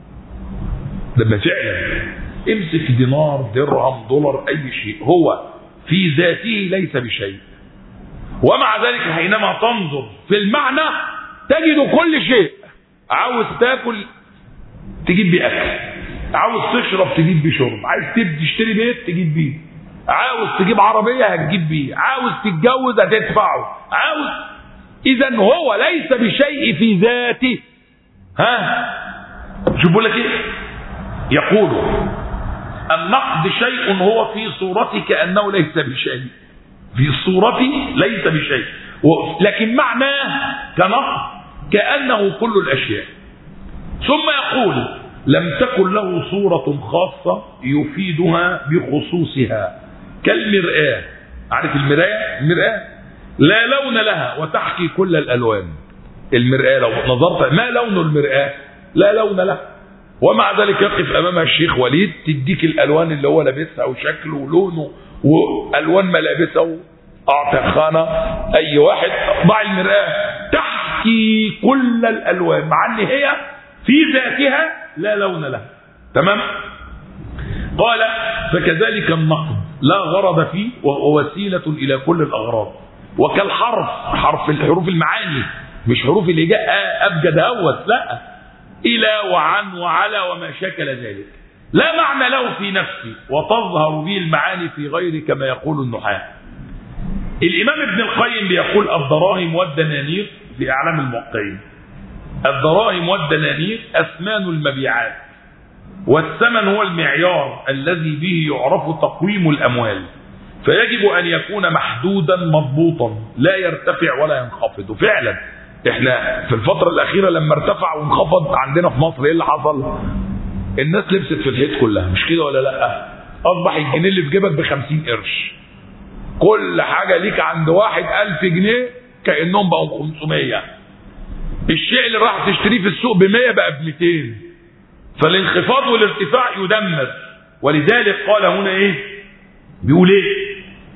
لما فعلا امسك دينار درهم دولار أي شيء هو في ذاته ليس بشيء ومع ذلك حينما تنظر في المعنى تجد كل شيء عاوز تاكل تجيب بيه اكل عاوز تشرب تجيب بيه شرب عايز تبدي تشتري بيت تجيب بيه عاوز تجيب عربيه هتجيب بيه عاوز تتجوز هتدفعه عاوز اذا هو ليس بشيء في ذاته ها شوف بقول لك ايه يقول النقد شيء هو في صورتي كانه ليس بشيء في صورتي ليس بشيء لكن معناه كنقد كانه كل الاشياء ثم يقول لم تكن له صورة خاصة يفيدها بخصوصها كالمرآة عارف المرآة المرآة لا لون لها وتحكي كل الألوان المرآة لو نظرت ما لون المرآة لا لون لها ومع ذلك يقف أمامها الشيخ وليد تديك الألوان اللي هو لابسها وشكله ولونه وألوان ملابسه أعطى خانة أي واحد ضع المرآة تحكي كل الألوان مع أن هي في ذاتها لا لون لها تمام قال فكذلك النقد لا غرض فيه وهو وسيلة إلى كل الأغراض وكالحرف حرف الحروف المعاني مش حروف اللي جاء أبجد أوت لا إلى وعن وعلى وما شكل ذلك لا معنى له في نفسه وتظهر به المعاني في غيره كما يقول النحاة الإمام ابن القيم بيقول الدراهم والدنانير في أعلام الموقعين الدراهم والدنانير أثمان المبيعات والثمن هو المعيار الذي به يعرف تقويم الأموال فيجب أن يكون محدودا مضبوطا لا يرتفع ولا ينخفض وفعلا احنا في الفترة الأخيرة لما ارتفع وانخفض عندنا في مصر ايه اللي حصل الناس لبست في الحيط كلها مش كده ولا لا أصبح الجنيه اللي في جيبك بخمسين قرش كل حاجة ليك عند واحد ألف جنيه كأنهم بقوا 500 الشيء اللي راح تشتريه في السوق ب 100 بقى ب 200 فالانخفاض والارتفاع يدمر ولذلك قال هنا ايه بيقول ايه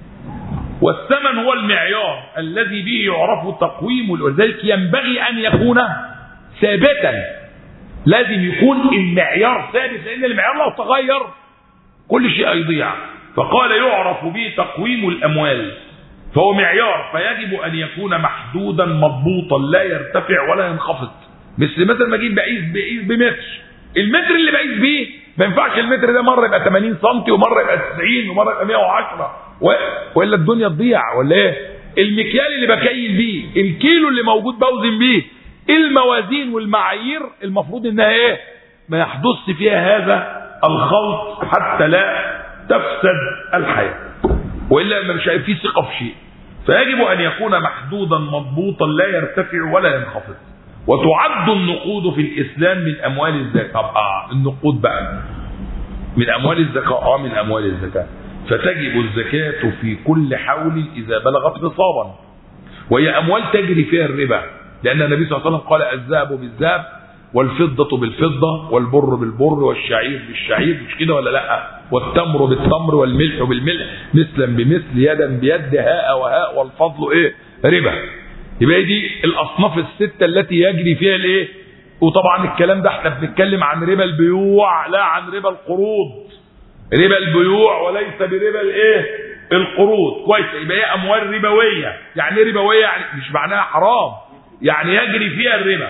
والثمن هو المعيار الذي به يعرف تقويم ولذلك ينبغي ان يكون ثابتا لازم يكون المعيار ثابت لان المعيار لو تغير كل شيء يضيع فقال يعرف به تقويم الاموال فهو معيار فيجب ان يكون محدودا مضبوطا لا يرتفع ولا ينخفض مثل مثلا ما اجيب بقيس بقيس بمتر المتر اللي بقيس بيه ما ينفعش المتر ده مره يبقى 80 سم ومره يبقى 90 ومره يبقى 110 و... والا الدنيا تضيع ولا ايه المكيال اللي بكيل بيه الكيلو اللي موجود بوزن بيه الموازين والمعايير المفروض انها ايه ما يحدث فيها هذا الخلط حتى لا تفسد الحياه والا مش في ثقه في شيء فيجب ان يكون محدودا مضبوطا لا يرتفع ولا ينخفض وتعد النقود في الاسلام من اموال الزكاه آه النقود بقى من اموال الزكاه اه من اموال الزكاه فتجب الزكاه في كل حول اذا بلغت نصابا وهي اموال تجري فيها الربا لان النبي صلى الله عليه وسلم قال الذهب بالذهب والفضة بالفضة والبر بالبر والشعير بالشعير مش كده ولا لا والتمر بالتمر والملح بالملح مثلا بمثل يدا بيد هاء وهاء والفضل ايه ربا يبقى دي الاصناف السته التي يجري فيها الايه وطبعا الكلام ده احنا بنتكلم عن ربا البيوع لا عن ربا القروض ربا البيوع وليس بربا الايه القروض كويس يبقى هي اموال ربويه يعني ايه ربويه يعني مش معناها حرام يعني يجري فيها الربا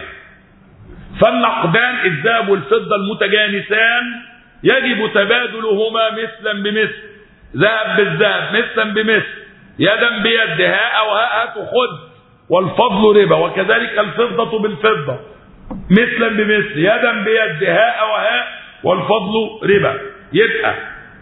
فالنقدان الذهب والفضه المتجانسان يجب تبادلهما مثلا بمثل ذهب بالذهب مثلا بمثل يدا بيد هاء وهاء خذ والفضل ربا وكذلك الفضة بالفضة مثلا بمثل يدا بيد هاء وهاء والفضل ربا يبقى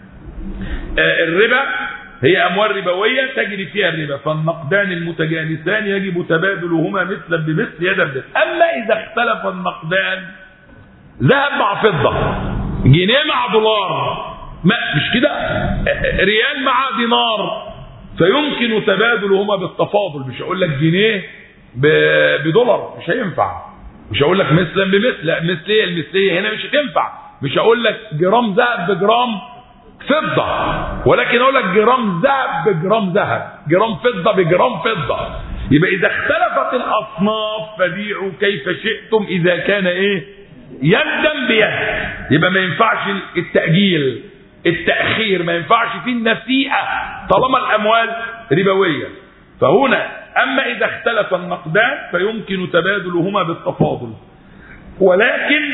آه الربا هي أموال ربوية تجري فيها الربا فالنقدان المتجانسان يجب تبادلهما مثلا بمثل يدا بيد أما إذا اختلف النقدان ذهب مع فضة جنيه مع دولار ما مش كده ريال مع دينار فيمكن تبادلهما بالتفاضل مش هقول لك جنيه بدولار مش هينفع مش هقول لك مثلا بمثل لا مثليه المثليه هنا مش هتنفع مش هقول لك جرام ذهب بجرام فضه ولكن اقول لك جرام ذهب بجرام ذهب جرام فضه بجرام فضه يبقى اذا اختلفت الاصناف فبيعوا كيف شئتم اذا كان ايه يدا بيد يبقى ما ينفعش التاجيل التأخير ما ينفعش فيه النسيئة طالما الأموال ربوية فهنا أما إذا اختلف النقدان فيمكن تبادلهما بالتفاضل ولكن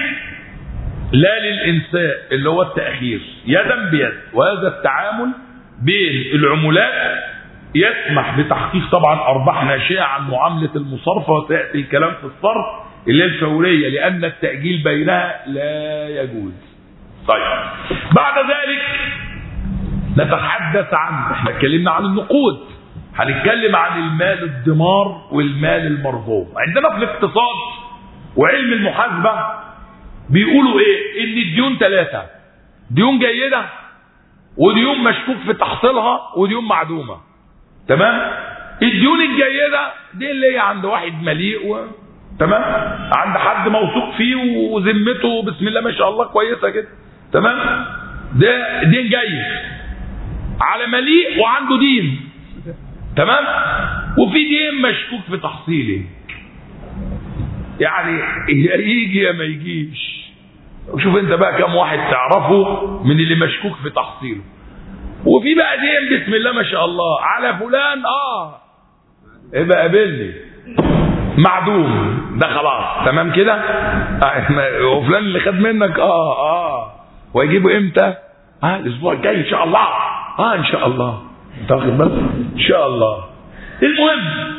لا للإنساء اللي هو التأخير يدا بيد وهذا التعامل بين العملات يسمح بتحقيق طبعا أرباح ناشئة عن معاملة المصارفة وسيأتي الكلام في الصرف اللي هي الفورية لأن التأجيل بينها لا يجوز طيب بعد ذلك نتحدث عن احنا اتكلمنا عن النقود هنتكلم عن المال الدمار والمال المرغوب عندنا في الاقتصاد وعلم المحاسبة بيقولوا ايه ان الديون ثلاثة ديون جيدة وديون مشكوك في تحصيلها وديون معدومة تمام الديون الجيدة دي اللي هي عند واحد مليء و... تمام عند حد موثوق فيه وذمته بسم الله ما شاء الله كويسة كده تمام ده دين جيد على مليء وعنده دين تمام وفي دين مشكوك في تحصيله يعني يا يجي يا ما يجيش شوف انت بقى كم واحد تعرفه من اللي مشكوك في تحصيله وفي بقى دين بسم الله ما شاء الله على فلان اه ابقى قابلني معدوم ده خلاص تمام كده آه وفلان اللي خد منك اه اه ويجيبه امتى اه الاسبوع الجاي ان شاء الله اه ان شاء الله انت واخد بالك ان شاء الله المهم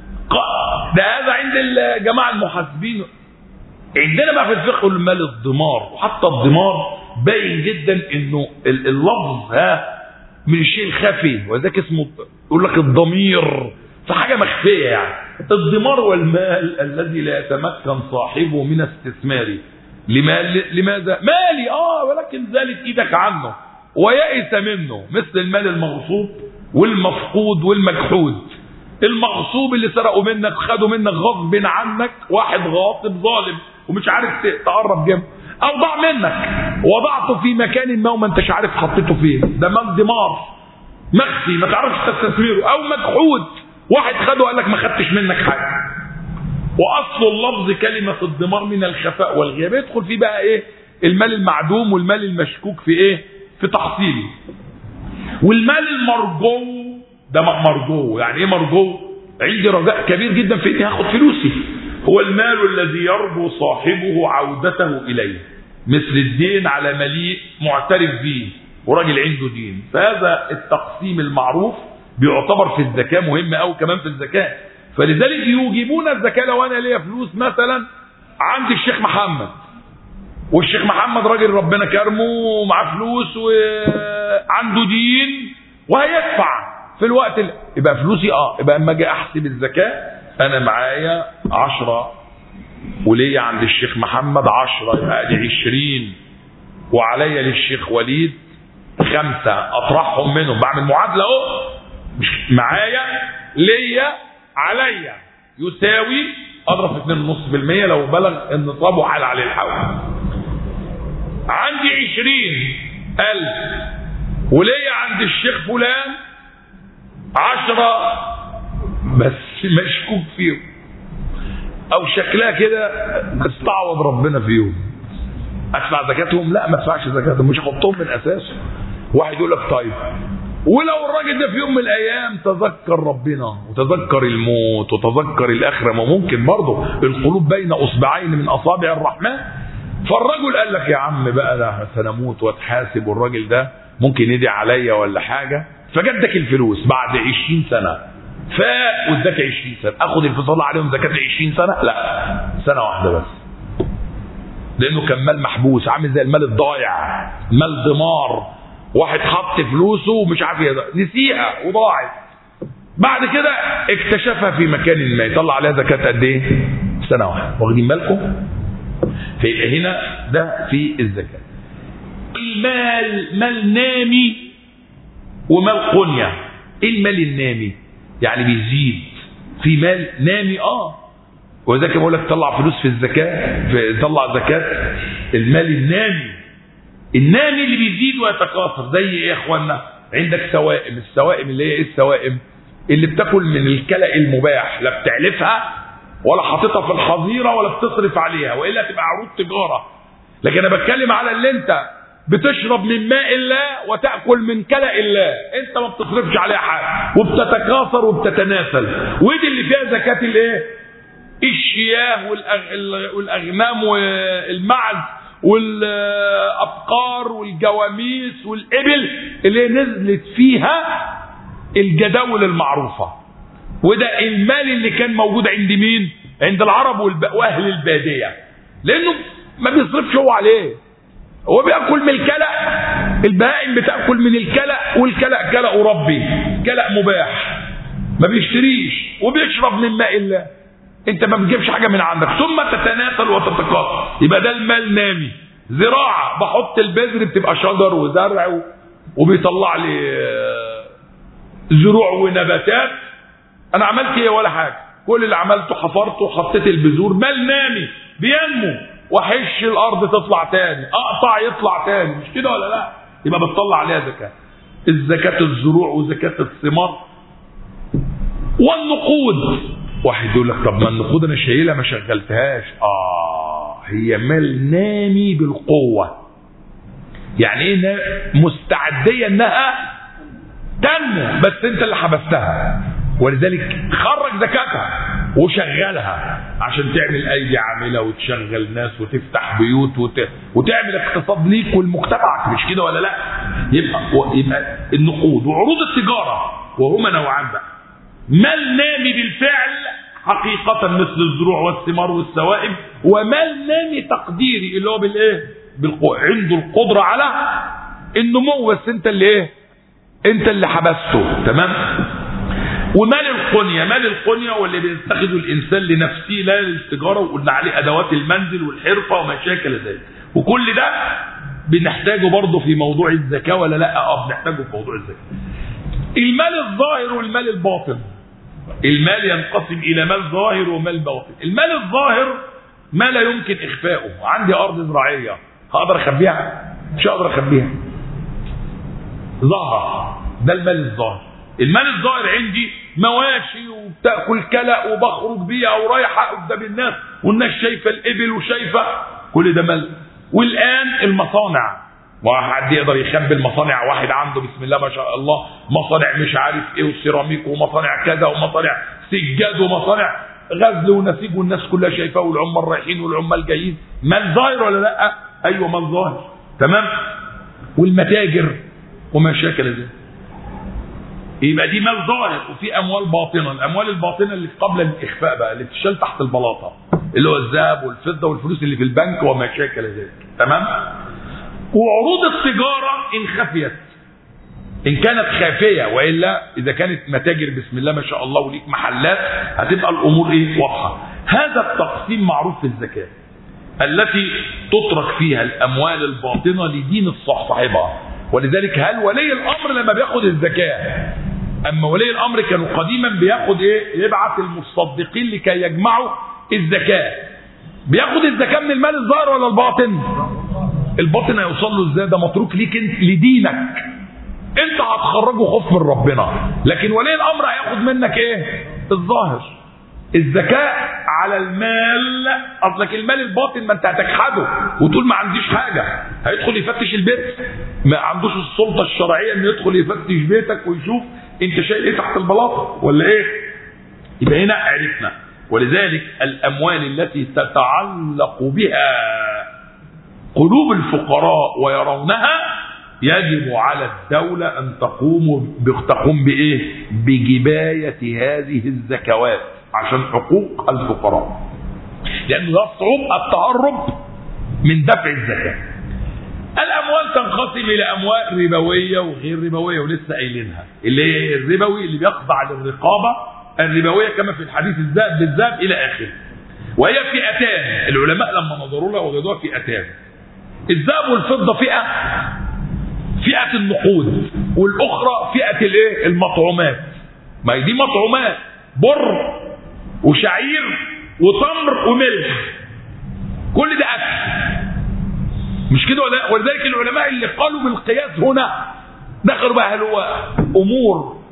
ده هذا عند الجماعه المحاسبين عندنا بقى في الفقه المال الضمار وحتى الضمار باين جدا انه اللفظ ها من الشيء الخفي وذاك اسمه يقول لك الضمير فحاجه مخفيه يعني الضمار والمال الذي لا يتمكن صاحبه من استثماره لماذا مالي اه ولكن زالت ايدك عنه ويئس منه مثل المال المغصوب والمفقود والمجحود المغصوب اللي سرقوا منك خدوا منك غصب عنك واحد غاصب ظالم ومش عارف تقرب جنبه او ضاع منك وضعته في مكان ما وما انتش عارف حطيته فين ده مال دمار مخفي ما تعرفش تستثمره او مجحود واحد خده قال لك ما خدتش منك حاجه واصل اللفظ كلمه الضمار من الخفاء والغياب يدخل فيه بقى ايه المال المعدوم والمال المشكوك في ايه في تحصيله والمال المرجو ده مرجو يعني ايه مرجو عندي رجاء كبير جدا في اني هاخد فلوسي هو المال الذي يرجو صاحبه عودته اليه مثل الدين على مليء معترف به وراجل عنده دين فهذا التقسيم المعروف بيعتبر في الزكاه مهم قوي كمان في الزكاه فلذلك يوجبون الزكاه لو انا ليا فلوس مثلا عند الشيخ محمد والشيخ محمد راجل ربنا كرمه ومعاه فلوس وعنده دين وهيدفع في الوقت اللي يبقى فلوسي اه يبقى اما اجي احسب الزكاه انا معايا عشرة وليا عند الشيخ محمد عشرة يبقى دي عشرين وعليا للشيخ وليد خمسة اطرحهم منهم بعمل معادلة اهو مش معايا ليا عليا يساوي اضرب في 2.5% لو بلغ النصاب وحال عليه الحول عندي عشرين ألف وليا عند الشيخ فلان عشرة بس مشكوك فيهم او شكلها كده استعوض ربنا فيهم ادفع زكاتهم لا ما ادفعش زكاتهم مش هحطهم من اساسه واحد يقول لك طيب ولو الراجل ده في يوم من الايام تذكر ربنا وتذكر الموت وتذكر الاخره ما ممكن برضه القلوب بين اصبعين من اصابع الرحمن فالرجل قال لك يا عم بقى ده سنموت واتحاسب والراجل ده ممكن يدعي عليا ولا حاجه فجدك الفلوس بعد 20 سنه فاق واداك 20 سنه اخد الفصل عليهم زكاه 20 سنه لا سنه واحده بس لانه كان مال محبوس عامل زي المال الضايع مال دمار واحد حط فلوسه ومش عارف يضع. نسيها وضاعت بعد كده اكتشفها في مكان ما يطلع عليها زكاه قد ايه؟ سنه واحده واخدين بالكم؟ فيبقى هنا ده في الزكاه المال مال نامي ومال قنية ايه المال النامي يعني بيزيد في مال نامي اه وذلك بقول لك طلع فلوس في الزكاة في طلع زكاة المال النامي النامي اللي بيزيد ويتكاثر زي ايه يا اخوانا عندك سوائم السوائم اللي هي ايه السوائم اللي بتاكل من الكلأ المباح لا بتعلفها ولا حاططها في الحظيرة ولا بتصرف عليها والا تبقى عروض تجارة لكن انا بتكلم على اللي انت بتشرب من ماء الله وتأكل من كلأ الله انت ما بتصرفش عليها حاجة وبتتكاثر وبتتناسل ودي اللي فيها زكاة الايه الشياه والأغ... والاغنام والمعز والابقار والجواميس والابل اللي نزلت فيها الجداول المعروفة وده المال اللي كان موجود عند مين عند العرب والب... واهل البادية لانه ما بيصرفش هو عليه هو بياكل من الكلأ البهائم بتاكل من الكلأ والكلأ كلأ ربي كلأ مباح ما بيشتريش وبيشرب من ماء الله انت ما بتجيبش حاجه من عندك ثم تتناسل وتتكاثر يبقى ده المال نامي زراعه بحط البذر بتبقى شجر وزرع وبيطلع لي زروع ونباتات انا عملت ايه ولا حاجه كل اللي عملته حفرته وحطيت البذور مال نامي بينمو واحش الارض تطلع تاني اقطع يطلع تاني مش كده ولا لا يبقى بتطلع عليها زكاه الزكاه الزروع وزكاه الثمار والنقود واحد يقول لك طب ما النقود انا شايلها ما شغلتهاش اه هي مال نامي بالقوه يعني ايه مستعديه انها تنمو بس انت اللي حبستها ولذلك خرج زكاتها وشغلها عشان تعمل ايدي عامله وتشغل ناس وتفتح بيوت وت... وتعمل اقتصاد ليك ولمجتمعك مش كده ولا لا؟ يبقى يبقى النقود وعروض التجاره وهما نوعان بقى مال نامي بالفعل حقيقة مثل الزروع والثمار والسوائب ومال نامي تقديري اللي هو بالايه؟ بالقوة عنده القدرة على النمو بس انت اللي ايه؟ انت اللي حبسته تمام؟ ومال القنية مال القنية واللي بيتخذه الإنسان لنفسه لا للتجارة وقلنا عليه أدوات المنزل والحرفة وما شاكل ذلك وكل ده بنحتاجه برضه في موضوع الزكاة ولا لا اه بنحتاجه في موضوع الزكاة المال الظاهر والمال الباطن المال ينقسم إلى مال ظاهر ومال باطن المال الظاهر ما لا يمكن إخفاؤه عندي أرض زراعية هقدر أخبيها مش هقدر أخبيها ظهر ده المال الظاهر المال الظاهر عندي مواشي وبتاكل كلأ وبخرج بيها ورايحه قدام الناس والناس شايفه الابل وشايفه كل ده مال والان المصانع واحد يقدر يخبي المصانع واحد عنده بسم الله ما شاء الله مصانع مش عارف ايه وسيراميك ومصانع كذا ومصانع سجاد ومصانع غزل ونسيج والناس كلها شايفاه والعمال رايحين والعمال جايين مال ظاهر ولا لا؟ ايوه مال ظاهر تمام؟ والمتاجر وما شاكل ذلك يبقى دي مال ظاهر وفي اموال باطنه الاموال الباطنه اللي قبل الاخفاء بقى اللي بتشال تحت البلاطه اللي هو الذهب والفضه والفلوس اللي في البنك وما شاكل ذلك تمام وعروض التجاره ان خفيت ان كانت خافيه والا اذا كانت متاجر بسم الله ما شاء الله وليك محلات هتبقى الامور ايه واضحه هذا التقسيم معروف في الزكاه التي تترك فيها الاموال الباطنه لدين صاحبها ولذلك هل ولي الامر لما بياخد الزكاه اما ولي الامر كانوا قديما بياخد ايه يبعث المصدقين لكي يجمعوا الزكاه بياخد الزكاه من المال الظاهر ولا الباطن الباطن هيوصل له ازاي ده متروك ليك انت لدينك انت هتخرجه خوف من ربنا لكن ولي الامر هياخد منك ايه الظاهر الذكاء على المال اصلك المال الباطن ما انت هتجحده وتقول ما عنديش حاجه هيدخل يفتش البيت ما عندوش السلطه الشرعيه انه يدخل يفتش بيتك ويشوف انت شايل ايه تحت البلاطه ولا ايه يبقى هنا عرفنا ولذلك الاموال التي تتعلق بها قلوب الفقراء ويرونها يجب على الدولة أن تقوم تقوم بإيه؟ بجباية هذه الزكوات عشان حقوق الفقراء. لأنه يصعب التهرب من دفع الزكاة. الأموال تنقسم إلى أموال ربوية وغير ربوية ولسه قايلينها اللي هي الربوي اللي بيخضع للرقابة الربوية كما في الحديث الذهب بالذهب إلى آخره. وهي فئتان العلماء لما نظروا لها وجدوها فئتان. الذهب والفضة فئة فئة النقود والأخرى فئة الايه المطعومات ما هي دي مطعومات بر وشعير وتمر وملح كل ده أكل مش كده ولا ولذلك العلماء اللي قالوا بالقياس هنا دخلوا بقى هل هو أمور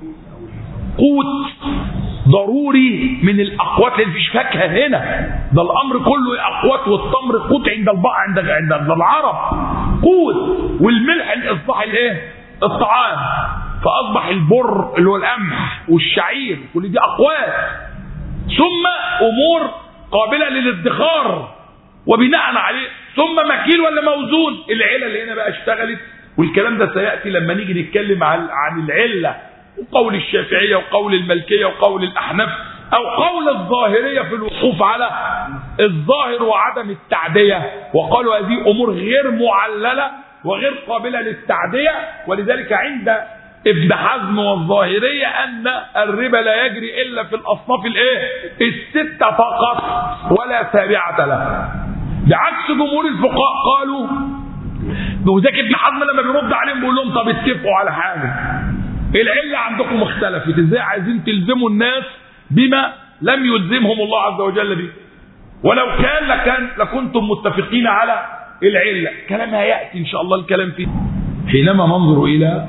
قوت ضروري من الاقوات لان مفيش فاكهه هنا ده الامر كله اقوات والتمر قوت عند البعض عند عند العرب قوت والملح الاصبح الايه؟ الطعام فاصبح البر اللي هو القمح والشعير كل دي اقوات ثم امور قابله للادخار وبناء عليه ثم مكيل ولا موزون العله اللي هنا بقى اشتغلت والكلام ده سياتي لما نيجي نتكلم عن عن العله وقول الشافعية وقول الملكية وقول الأحناف أو قول الظاهرية في الوقوف على الظاهر وعدم التعدية وقالوا هذه أمور غير معللة وغير قابلة للتعدية ولذلك عند ابن حزم والظاهرية أن الربا لا يجري إلا في الأصناف الإيه؟ الستة فقط ولا سابعة لها بعكس جمهور الفقهاء قالوا وذاك ابن حزم لما بيرد عليهم بيقول لهم طب اتفقوا على حاجة العلة عندكم اختلفت ازاي عايزين تلزموا الناس بما لم يلزمهم الله عز وجل به ولو كان لكان لكنتم متفقين على العلة كلام هيأتي إن شاء الله الكلام فيه حينما ننظر إلى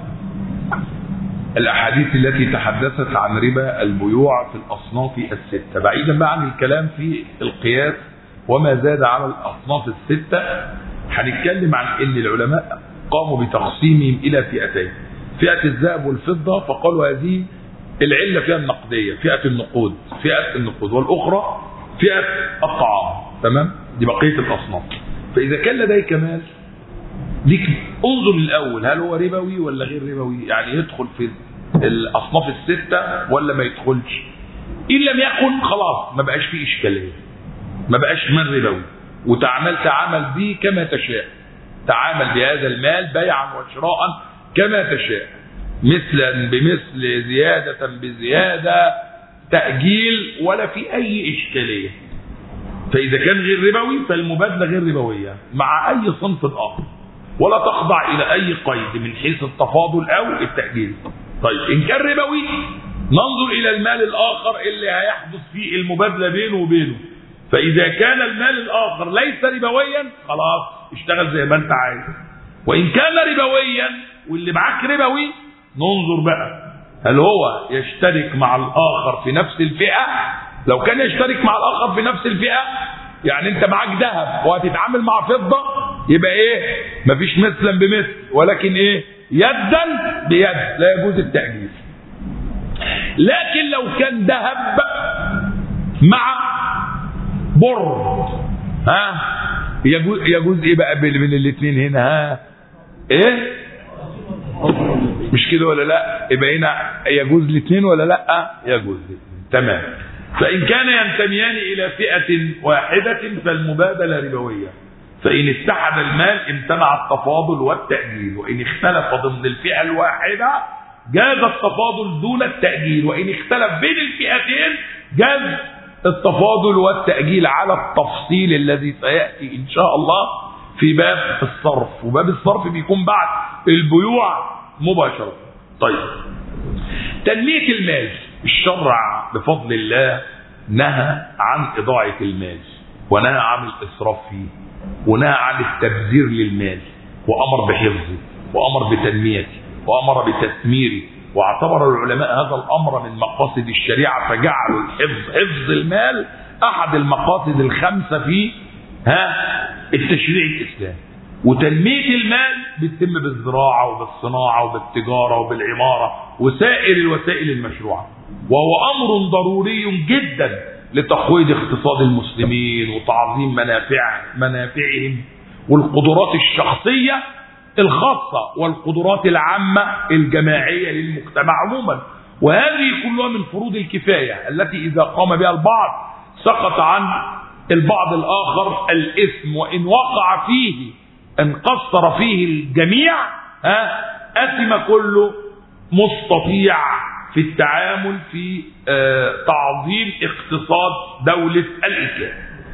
الأحاديث التي تحدثت عن ربا البيوع في الأصناف الستة بعيدا بقى عن الكلام في القياس وما زاد على الأصناف الستة هنتكلم عن أن العلماء قاموا بتقسيمهم إلى فئتين فئة الذهب والفضة فقالوا هذه العلة فيها النقدية فئة النقود فئة النقود والأخرى فئة الطعام تمام دي بقية الأصناف فإذا كان لديك مال ليك انظر الأول هل هو ربوي ولا غير ربوي يعني يدخل في الأصناف الستة ولا ما يدخلش إن لم يكن خلاص ما بقاش فيه إشكالية ما بقاش مال ربوي وتعامل تعامل به كما تشاء تعامل بهذا المال بيعا وشراء كما تشاء مثلا بمثل زيادة بزيادة تأجيل ولا في أي إشكالية فإذا كان غير ربوي فالمبادلة غير ربوية مع أي صنف آخر ولا تخضع إلى أي قيد من حيث التفاضل أو التأجيل طيب إن كان ربوي ننظر إلى المال الآخر اللي هيحدث فيه المبادلة بينه وبينه فإذا كان المال الآخر ليس ربويا خلاص اشتغل زي ما أنت عايز وإن كان ربويا واللي معاك ربوي ننظر بقى هل هو يشترك مع الآخر في نفس الفئة لو كان يشترك مع الآخر في نفس الفئة يعني انت معاك ذهب وهتتعامل مع فضة يبقى ايه مفيش مثلا بمثل ولكن ايه يدا بيد لا يجوز التأجيل لكن لو كان ذهب مع بر ها يجوز يجوز ايه بقى من الاثنين هنا ها ايه مش كده ولا لا يبقى هنا يجوز الاثنين ولا لا يجوز الاثنين تمام فإن كان ينتميان إلى فئة واحدة فالمبادلة ربوية فإن اتحد المال امتنع التفاضل والتأجيل وإن اختلف ضمن الفئة الواحدة جاز التفاضل دون التأجيل وإن اختلف بين الفئتين جاز التفاضل والتأجيل على التفصيل الذي سيأتي إن شاء الله في باب الصرف وباب الصرف بيكون بعد البيوع مباشرة طيب تنمية المال الشرع بفضل الله نهى عن إضاعة المال ونهى عن الإسراف فيه ونهى عن التبذير للمال وأمر بحفظه وأمر بتنميته وأمر بتثميره واعتبر العلماء هذا الأمر من مقاصد الشريعة فجعلوا الحفظ حفظ المال أحد المقاصد الخمسة في ها التشريع الإسلامي وتنمية المال بتتم بالزراعة وبالصناعة وبالتجارة وبالعمارة وسائر الوسائل المشروعة وهو أمر ضروري جدا لتقويض اقتصاد المسلمين وتعظيم منافع منافعهم والقدرات الشخصية الخاصة والقدرات العامة الجماعية للمجتمع عموما وهذه كلها من فروض الكفاية التي إذا قام بها البعض سقط عن البعض الآخر الإثم وإن وقع فيه ان قصر فيه الجميع ها اثم كل مستطيع في التعامل في آه تعظيم اقتصاد دولة الإسلام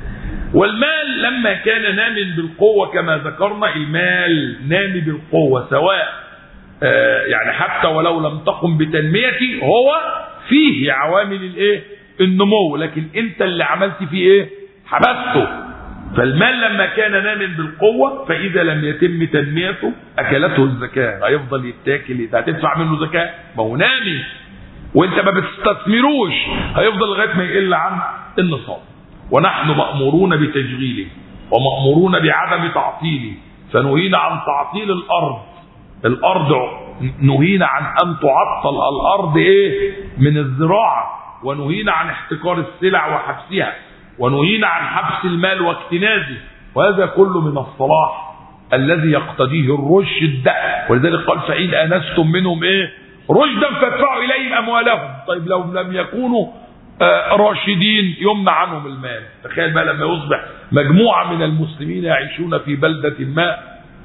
والمال لما كان نام بالقوة كما ذكرنا المال نام بالقوة سواء آه يعني حتى ولو لم تقم بتنميته هو فيه عوامل الايه النمو لكن انت اللي عملت فيه ايه حبسته فالمال لما كان نام بالقوة فإذا لم يتم تنميته أكلته الزكاة هيفضل يتاكل انت هتدفع منه زكاة ما هو نامي وانت ما بتستثمروش هيفضل لغاية ما يقل عن النصاب ونحن مأمورون بتشغيله ومأمورون بعدم تعطيله فنهينا عن تعطيل الأرض الأرض نهينا عن أن تعطل الأرض إيه من الزراعة ونهينا عن احتكار السلع وحبسها ونهينا عن حبس المال واكتنازه وهذا كله من الصلاح الذي يقتضيه الرشد ولذلك قال فإن آنستم منهم إيه رشدا فادفعوا إليهم أموالهم طيب لو لم يكونوا آه راشدين يمنع عنهم المال تخيل بقى لما يصبح مجموعة من المسلمين يعيشون في بلدة ما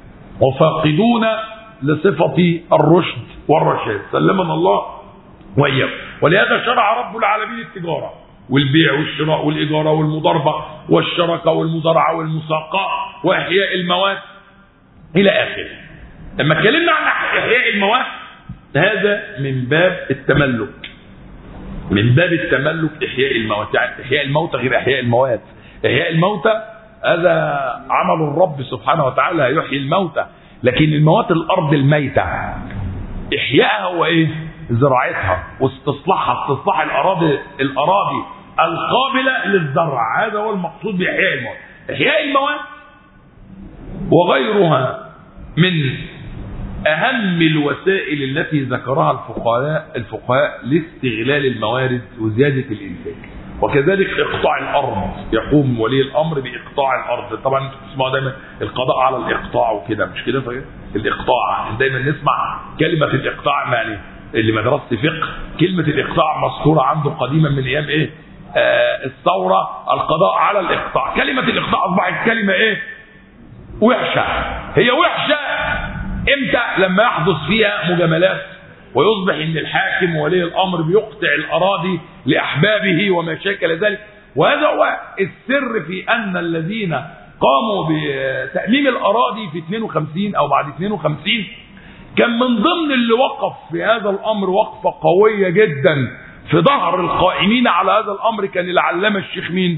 وفاقدون لصفة الرشد والرشاد سلمنا الله وإياكم ولهذا شرع رب العالمين التجارة والبيع والشراء والإجارة والمضاربة والشركة والمزارعة والمساقاة وإحياء المواد إلى آخره لما اتكلمنا عن إحياء المواد هذا من باب التملك من باب التملك إحياء المواد يعني إحياء الموتى غير إحياء المواد إحياء الموتى هذا عمل الرب سبحانه وتعالى يحيي الموتى لكن المواد الأرض الميتة إحيائها هو إيه زراعتها واستصلاحها استصلاح الأراضي الأراضي القابلة للزرع هذا هو المقصود بإحياء المواد إحياء المواد وغيرها من أهم الوسائل التي ذكرها الفقهاء الفقهاء لاستغلال الموارد وزيادة الإنتاج وكذلك إقطاع الأرض يقوم ولي الأمر بإقطاع الأرض طبعا تسمعوا دايما القضاء على الإقطاع وكده مش كده طيب الإقطاع دايما نسمع كلمة الإقطاع معنيه اللي ما درست فقه كلمة الإقطاع مذكورة عنده قديما من أيام إيه آه الثورة القضاء على الإقطاع كلمة الإقطاع أصبحت كلمة إيه وحشة هي وحشة إمتى لما يحدث فيها مجاملات ويصبح ان الحاكم ولي الامر بيقطع الاراضي لاحبابه وما شاكل ذلك وهذا هو السر في ان الذين قاموا بتاميم الاراضي في 52 او بعد 52 كان من ضمن اللي وقف في هذا الامر وقفه قويه جدا في ظهر القائمين على هذا الامر كان العلامه الشيخ مين؟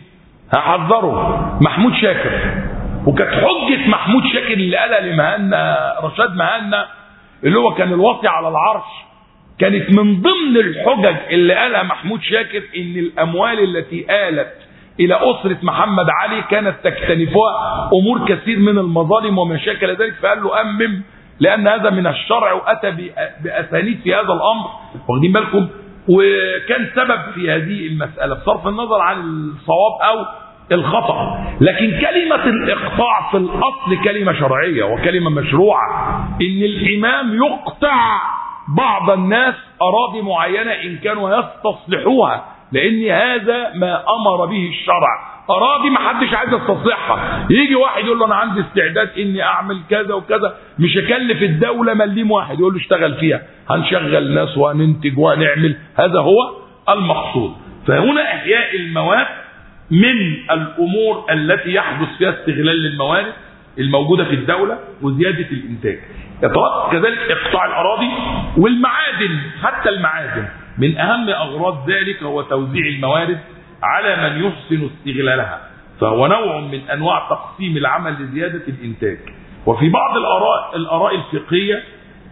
هحذره محمود شاكر وكانت حجه محمود شاكر اللي قالها لمهنا رشاد مهنا اللي هو كان الوصي على العرش كانت من ضمن الحجج اللي قالها محمود شاكر ان الاموال التي آلت الى اسرة محمد علي كانت تكتنفها امور كثير من المظالم وما شاكل ذلك فقال له امم لان هذا من الشرع واتى باسانيد في هذا الامر واخدين بالكم وكان سبب في هذه المسألة بصرف النظر عن الصواب او الخطأ لكن كلمة الإقطاع في الأصل كلمة شرعية وكلمة مشروعة إن الإمام يقطع بعض الناس أراضي معينة إن كانوا يستصلحوها لأن هذا ما أمر به الشرع أراضي ما حدش عايز يستصلحها يجي واحد يقول له أنا عندي استعداد إني أعمل كذا وكذا مش هكلف الدولة مليم واحد يقول له اشتغل فيها هنشغل ناس وهننتج وهنعمل هذا هو المقصود فهنا إحياء المواد من الامور التي يحدث فيها استغلال للموارد الموجوده في الدوله وزياده الانتاج. كذلك اقطاع الاراضي والمعادن حتى المعادن من اهم اغراض ذلك هو توزيع الموارد على من يحسن استغلالها فهو نوع من انواع تقسيم العمل لزياده الانتاج. وفي بعض الاراء الاراء الفقهيه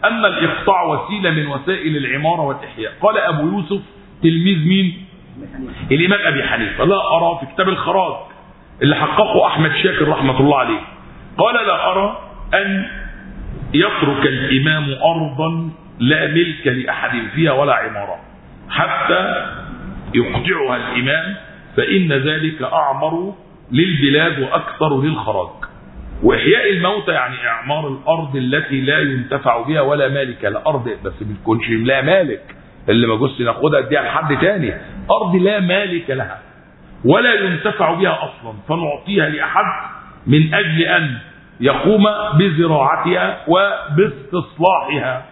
أن الإقطاع وسيلة من وسائل العمارة والإحياء قال أبو يوسف تلميذ مين الإمام أبي حنيفة لا أرى في كتاب الخراج اللي حققه أحمد شاكر رحمة الله عليه قال لا أرى أن يترك الإمام أرضا لا ملك لأحد فيها ولا عمارة حتى يقطعها الإمام فإن ذلك أعمر للبلاد وأكثر للخراج وإحياء الموتى يعني إعمار الأرض التي لا ينتفع بها ولا مالك الأرض بس ما تكونش لا مالك اللي ما جوز ناخدها اديها لحد تاني أرض لا مالك لها ولا ينتفع بها أصلا فنعطيها لأحد من أجل أن يقوم بزراعتها وباستصلاحها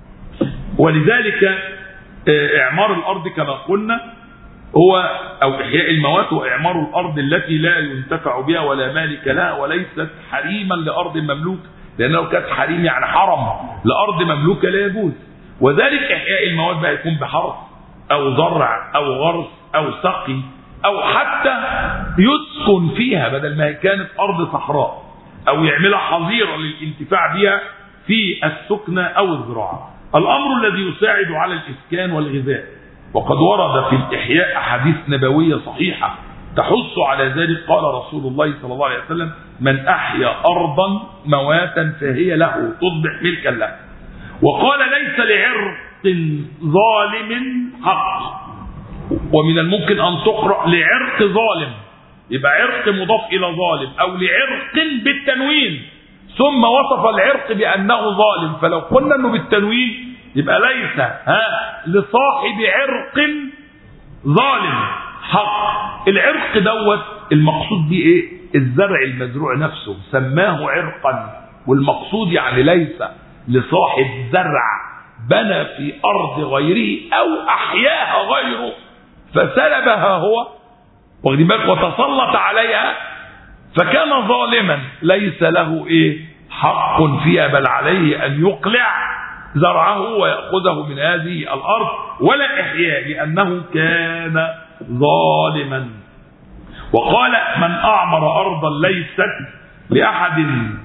ولذلك إعمار الأرض كما قلنا هو أو إحياء الموات وإعمار الأرض التي لا ينتفع بها ولا مالك لها وليست حريما لأرض مملوك لأنه كانت حريم يعني حرم لأرض مملوكة لا يجوز وذلك إحياء الموات بقى يكون بحرث أو زرع أو غرس أو سقي أو حتى يسكن فيها بدل ما هي كانت أرض صحراء أو يعملها حظيرة للانتفاع بها في السكنة أو الزراعة الأمر الذي يساعد على الإسكان والغذاء وقد ورد في الإحياء أحاديث نبوية صحيحة تحث على ذلك قال رسول الله صلى الله عليه وسلم من أحيا أرضا مواتا فهي له تصبح ملكا له وقال ليس لعرق ظالم حق ومن الممكن أن تقرأ لعرق ظالم يبقى عرق مضاف إلى ظالم أو لعرق بالتنوين ثم وصف العرق بأنه ظالم فلو قلنا أنه بالتنوين يبقى ليس ها لصاحب عرق ظالم حق العرق دوت المقصود بيه ايه الزرع المزروع نفسه سماه عرقا والمقصود يعني ليس لصاحب زرع بنى في ارض غيره او احياها غيره فسلبها هو واخدين بالك وتسلط عليها فكان ظالما ليس له ايه حق فيها بل عليه ان يقلع زرعه ويأخذه من هذه الأرض ولا إحياء لأنه كان ظالما وقال من أعمر أرضا ليست لأحد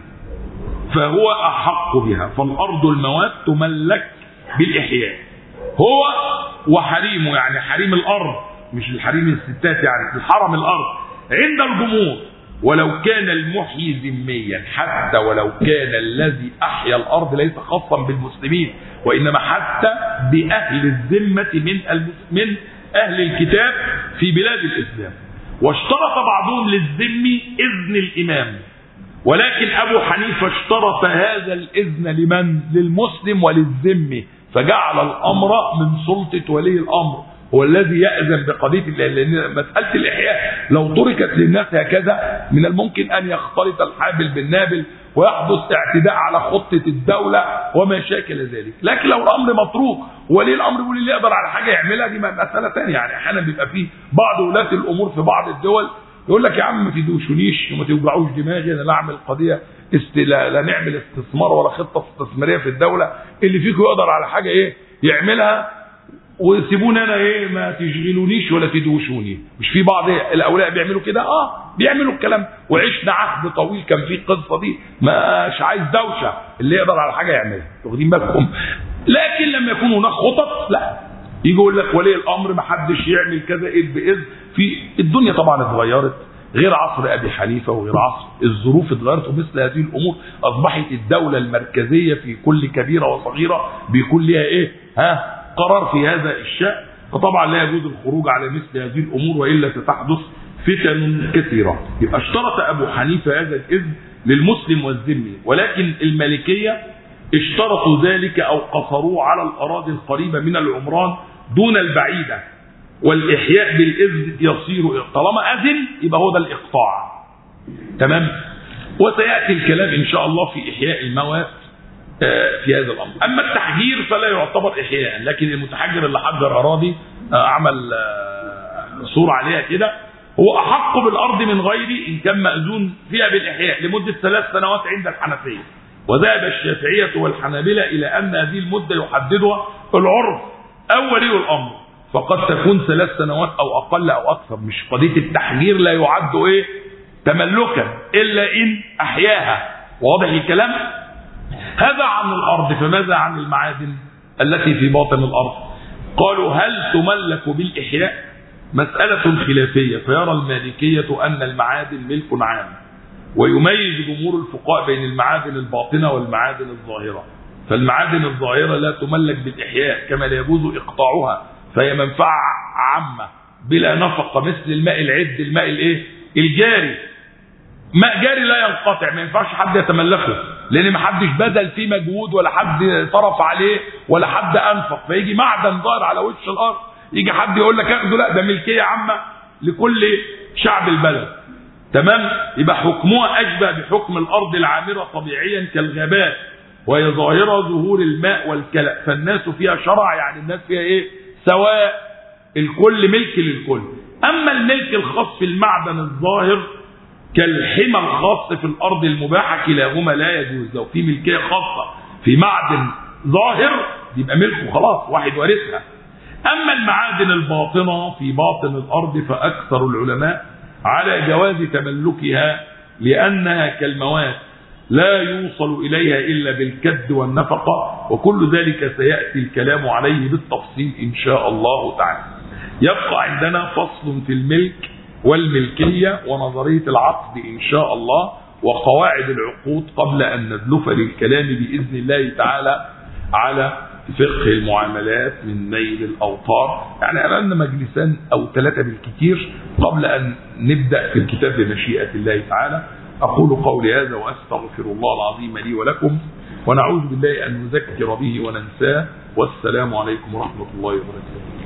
فهو أحق بها فالأرض الموات تملك بالإحياء هو وحريمه يعني حريم الأرض مش الحريم الستات يعني الحرم الأرض عند الجمهور ولو كان المحيي ذميا حتى ولو كان الذي احيا الارض ليس خاصا بالمسلمين وانما حتى باهل الذمه من من اهل الكتاب في بلاد الاسلام واشترط بعضهم للذم اذن الامام ولكن ابو حنيفه اشترط هذا الاذن لمن للمسلم وللذم فجعل الامر من سلطه ولي الامر هو الذي يأذن بقضية لأن مسألة الإحياء لو تركت للناس هكذا من الممكن أن يختلط الحابل بالنابل ويحدث اعتداء على خطة الدولة وما شاكل ذلك لكن لو الأمر متروك ولي الأمر يقول اللي يقدر على حاجة يعملها دي مسألة ثانية يعني أحيانا بيبقى فيه بعض ولاة الأمور في بعض الدول يقول لك يا عم ما تدوشونيش وما توجعوش دماغي انا لا اعمل قضيه است... لا, لا نعمل استثمار ولا خطه استثماريه في الدوله اللي فيكم يقدر على حاجه ايه يعملها وسيبوني انا ايه ما تشغلونيش ولا تدوشوني مش في بعض الاولياء بيعملوا كده اه بيعملوا الكلام وعشنا عهد طويل كان فيه القصه دي مش عايز دوشه اللي يقدر على حاجه يعملها واخدين بالكم لكن لما يكون هناك خطط لا يجي يقول لك ولي الامر ما حدش يعمل كذا اذ باذن في الدنيا طبعا اتغيرت غير عصر ابي حنيفه وغير عصر الظروف اتغيرت ومثل هذه الامور اصبحت الدوله المركزيه في كل كبيره وصغيره بيكون لها ايه ها قرار في هذا الشأن فطبعا لا يجوز الخروج على مثل هذه الأمور وإلا ستحدث فتن كثيرة يبقى اشترط أبو حنيفة هذا الإذن للمسلم والذمي ولكن المالكية اشترطوا ذلك أو قصروه على الأراضي القريبة من العمران دون البعيدة والإحياء بالإذن يصير طالما أذن يبقى هو ده الإقطاع تمام وسيأتي الكلام إن شاء الله في إحياء الموات في هذا الامر اما التحجير فلا يعتبر احياء لكن المتحجر اللي حجر اراضي اعمل صوره عليها كده هو احق بالارض من غيره ان كان ماذون فيها بالاحياء لمده ثلاث سنوات عند الحنفيه وذهب الشافعيه والحنابله الى ان هذه المده يحددها العرف او ولي الامر فقد تكون ثلاث سنوات او اقل او اكثر مش قضيه التحجير لا يعد ايه تملكا الا ان احياها واضح الكلام هذا عن الأرض فماذا عن المعادن التي في باطن الأرض قالوا هل تملك بالإحياء مسألة خلافية فيرى المالكية أن المعادن ملك عام ويميز جمهور الفقهاء بين المعادن الباطنة والمعادن الظاهرة فالمعادن الظاهرة لا تملك بالإحياء كما لا يجوز إقطاعها فهي منفعة عامة بلا نفقة مثل الماء العد الماء الايه الجاري ماء جاري لا ينقطع ما ينفعش حد يتملكه لان ما حدش بذل فيه مجهود ولا حد صرف عليه ولا حد انفق فيجي معدن ظاهر على وش الارض يجي حد يقول لك اخده لا ده ملكيه عامه لكل شعب البلد تمام يبقى حكمها اشبه بحكم الارض العامره طبيعيا كالغابات وهي ظاهره ظهور الماء والكلى فالناس فيها شرع يعني الناس فيها ايه سواء الكل ملك للكل اما الملك الخاص في المعدن الظاهر كالحمى الخاص في الارض المباحه كلاهما لا يجوز لو في ملكيه خاصه في معدن ظاهر يبقى ملكه خلاص واحد وارثها اما المعادن الباطنه في باطن الارض فاكثر العلماء على جواز تملكها لانها كالمواد لا يوصل اليها الا بالكد والنفقه وكل ذلك سياتي الكلام عليه بالتفصيل ان شاء الله تعالى يبقى عندنا فصل في الملك والملكية ونظرية العقد إن شاء الله وقواعد العقود قبل أن ندلف للكلام بإذن الله تعالى على فقه المعاملات من نيل الأوطار يعني أمامنا مجلسان أو ثلاثة بالكثير قبل أن نبدأ في الكتاب بمشيئة الله تعالى أقول قولي هذا وأستغفر الله العظيم لي ولكم ونعوذ بالله أن نذكر به وننساه والسلام عليكم ورحمة الله وبركاته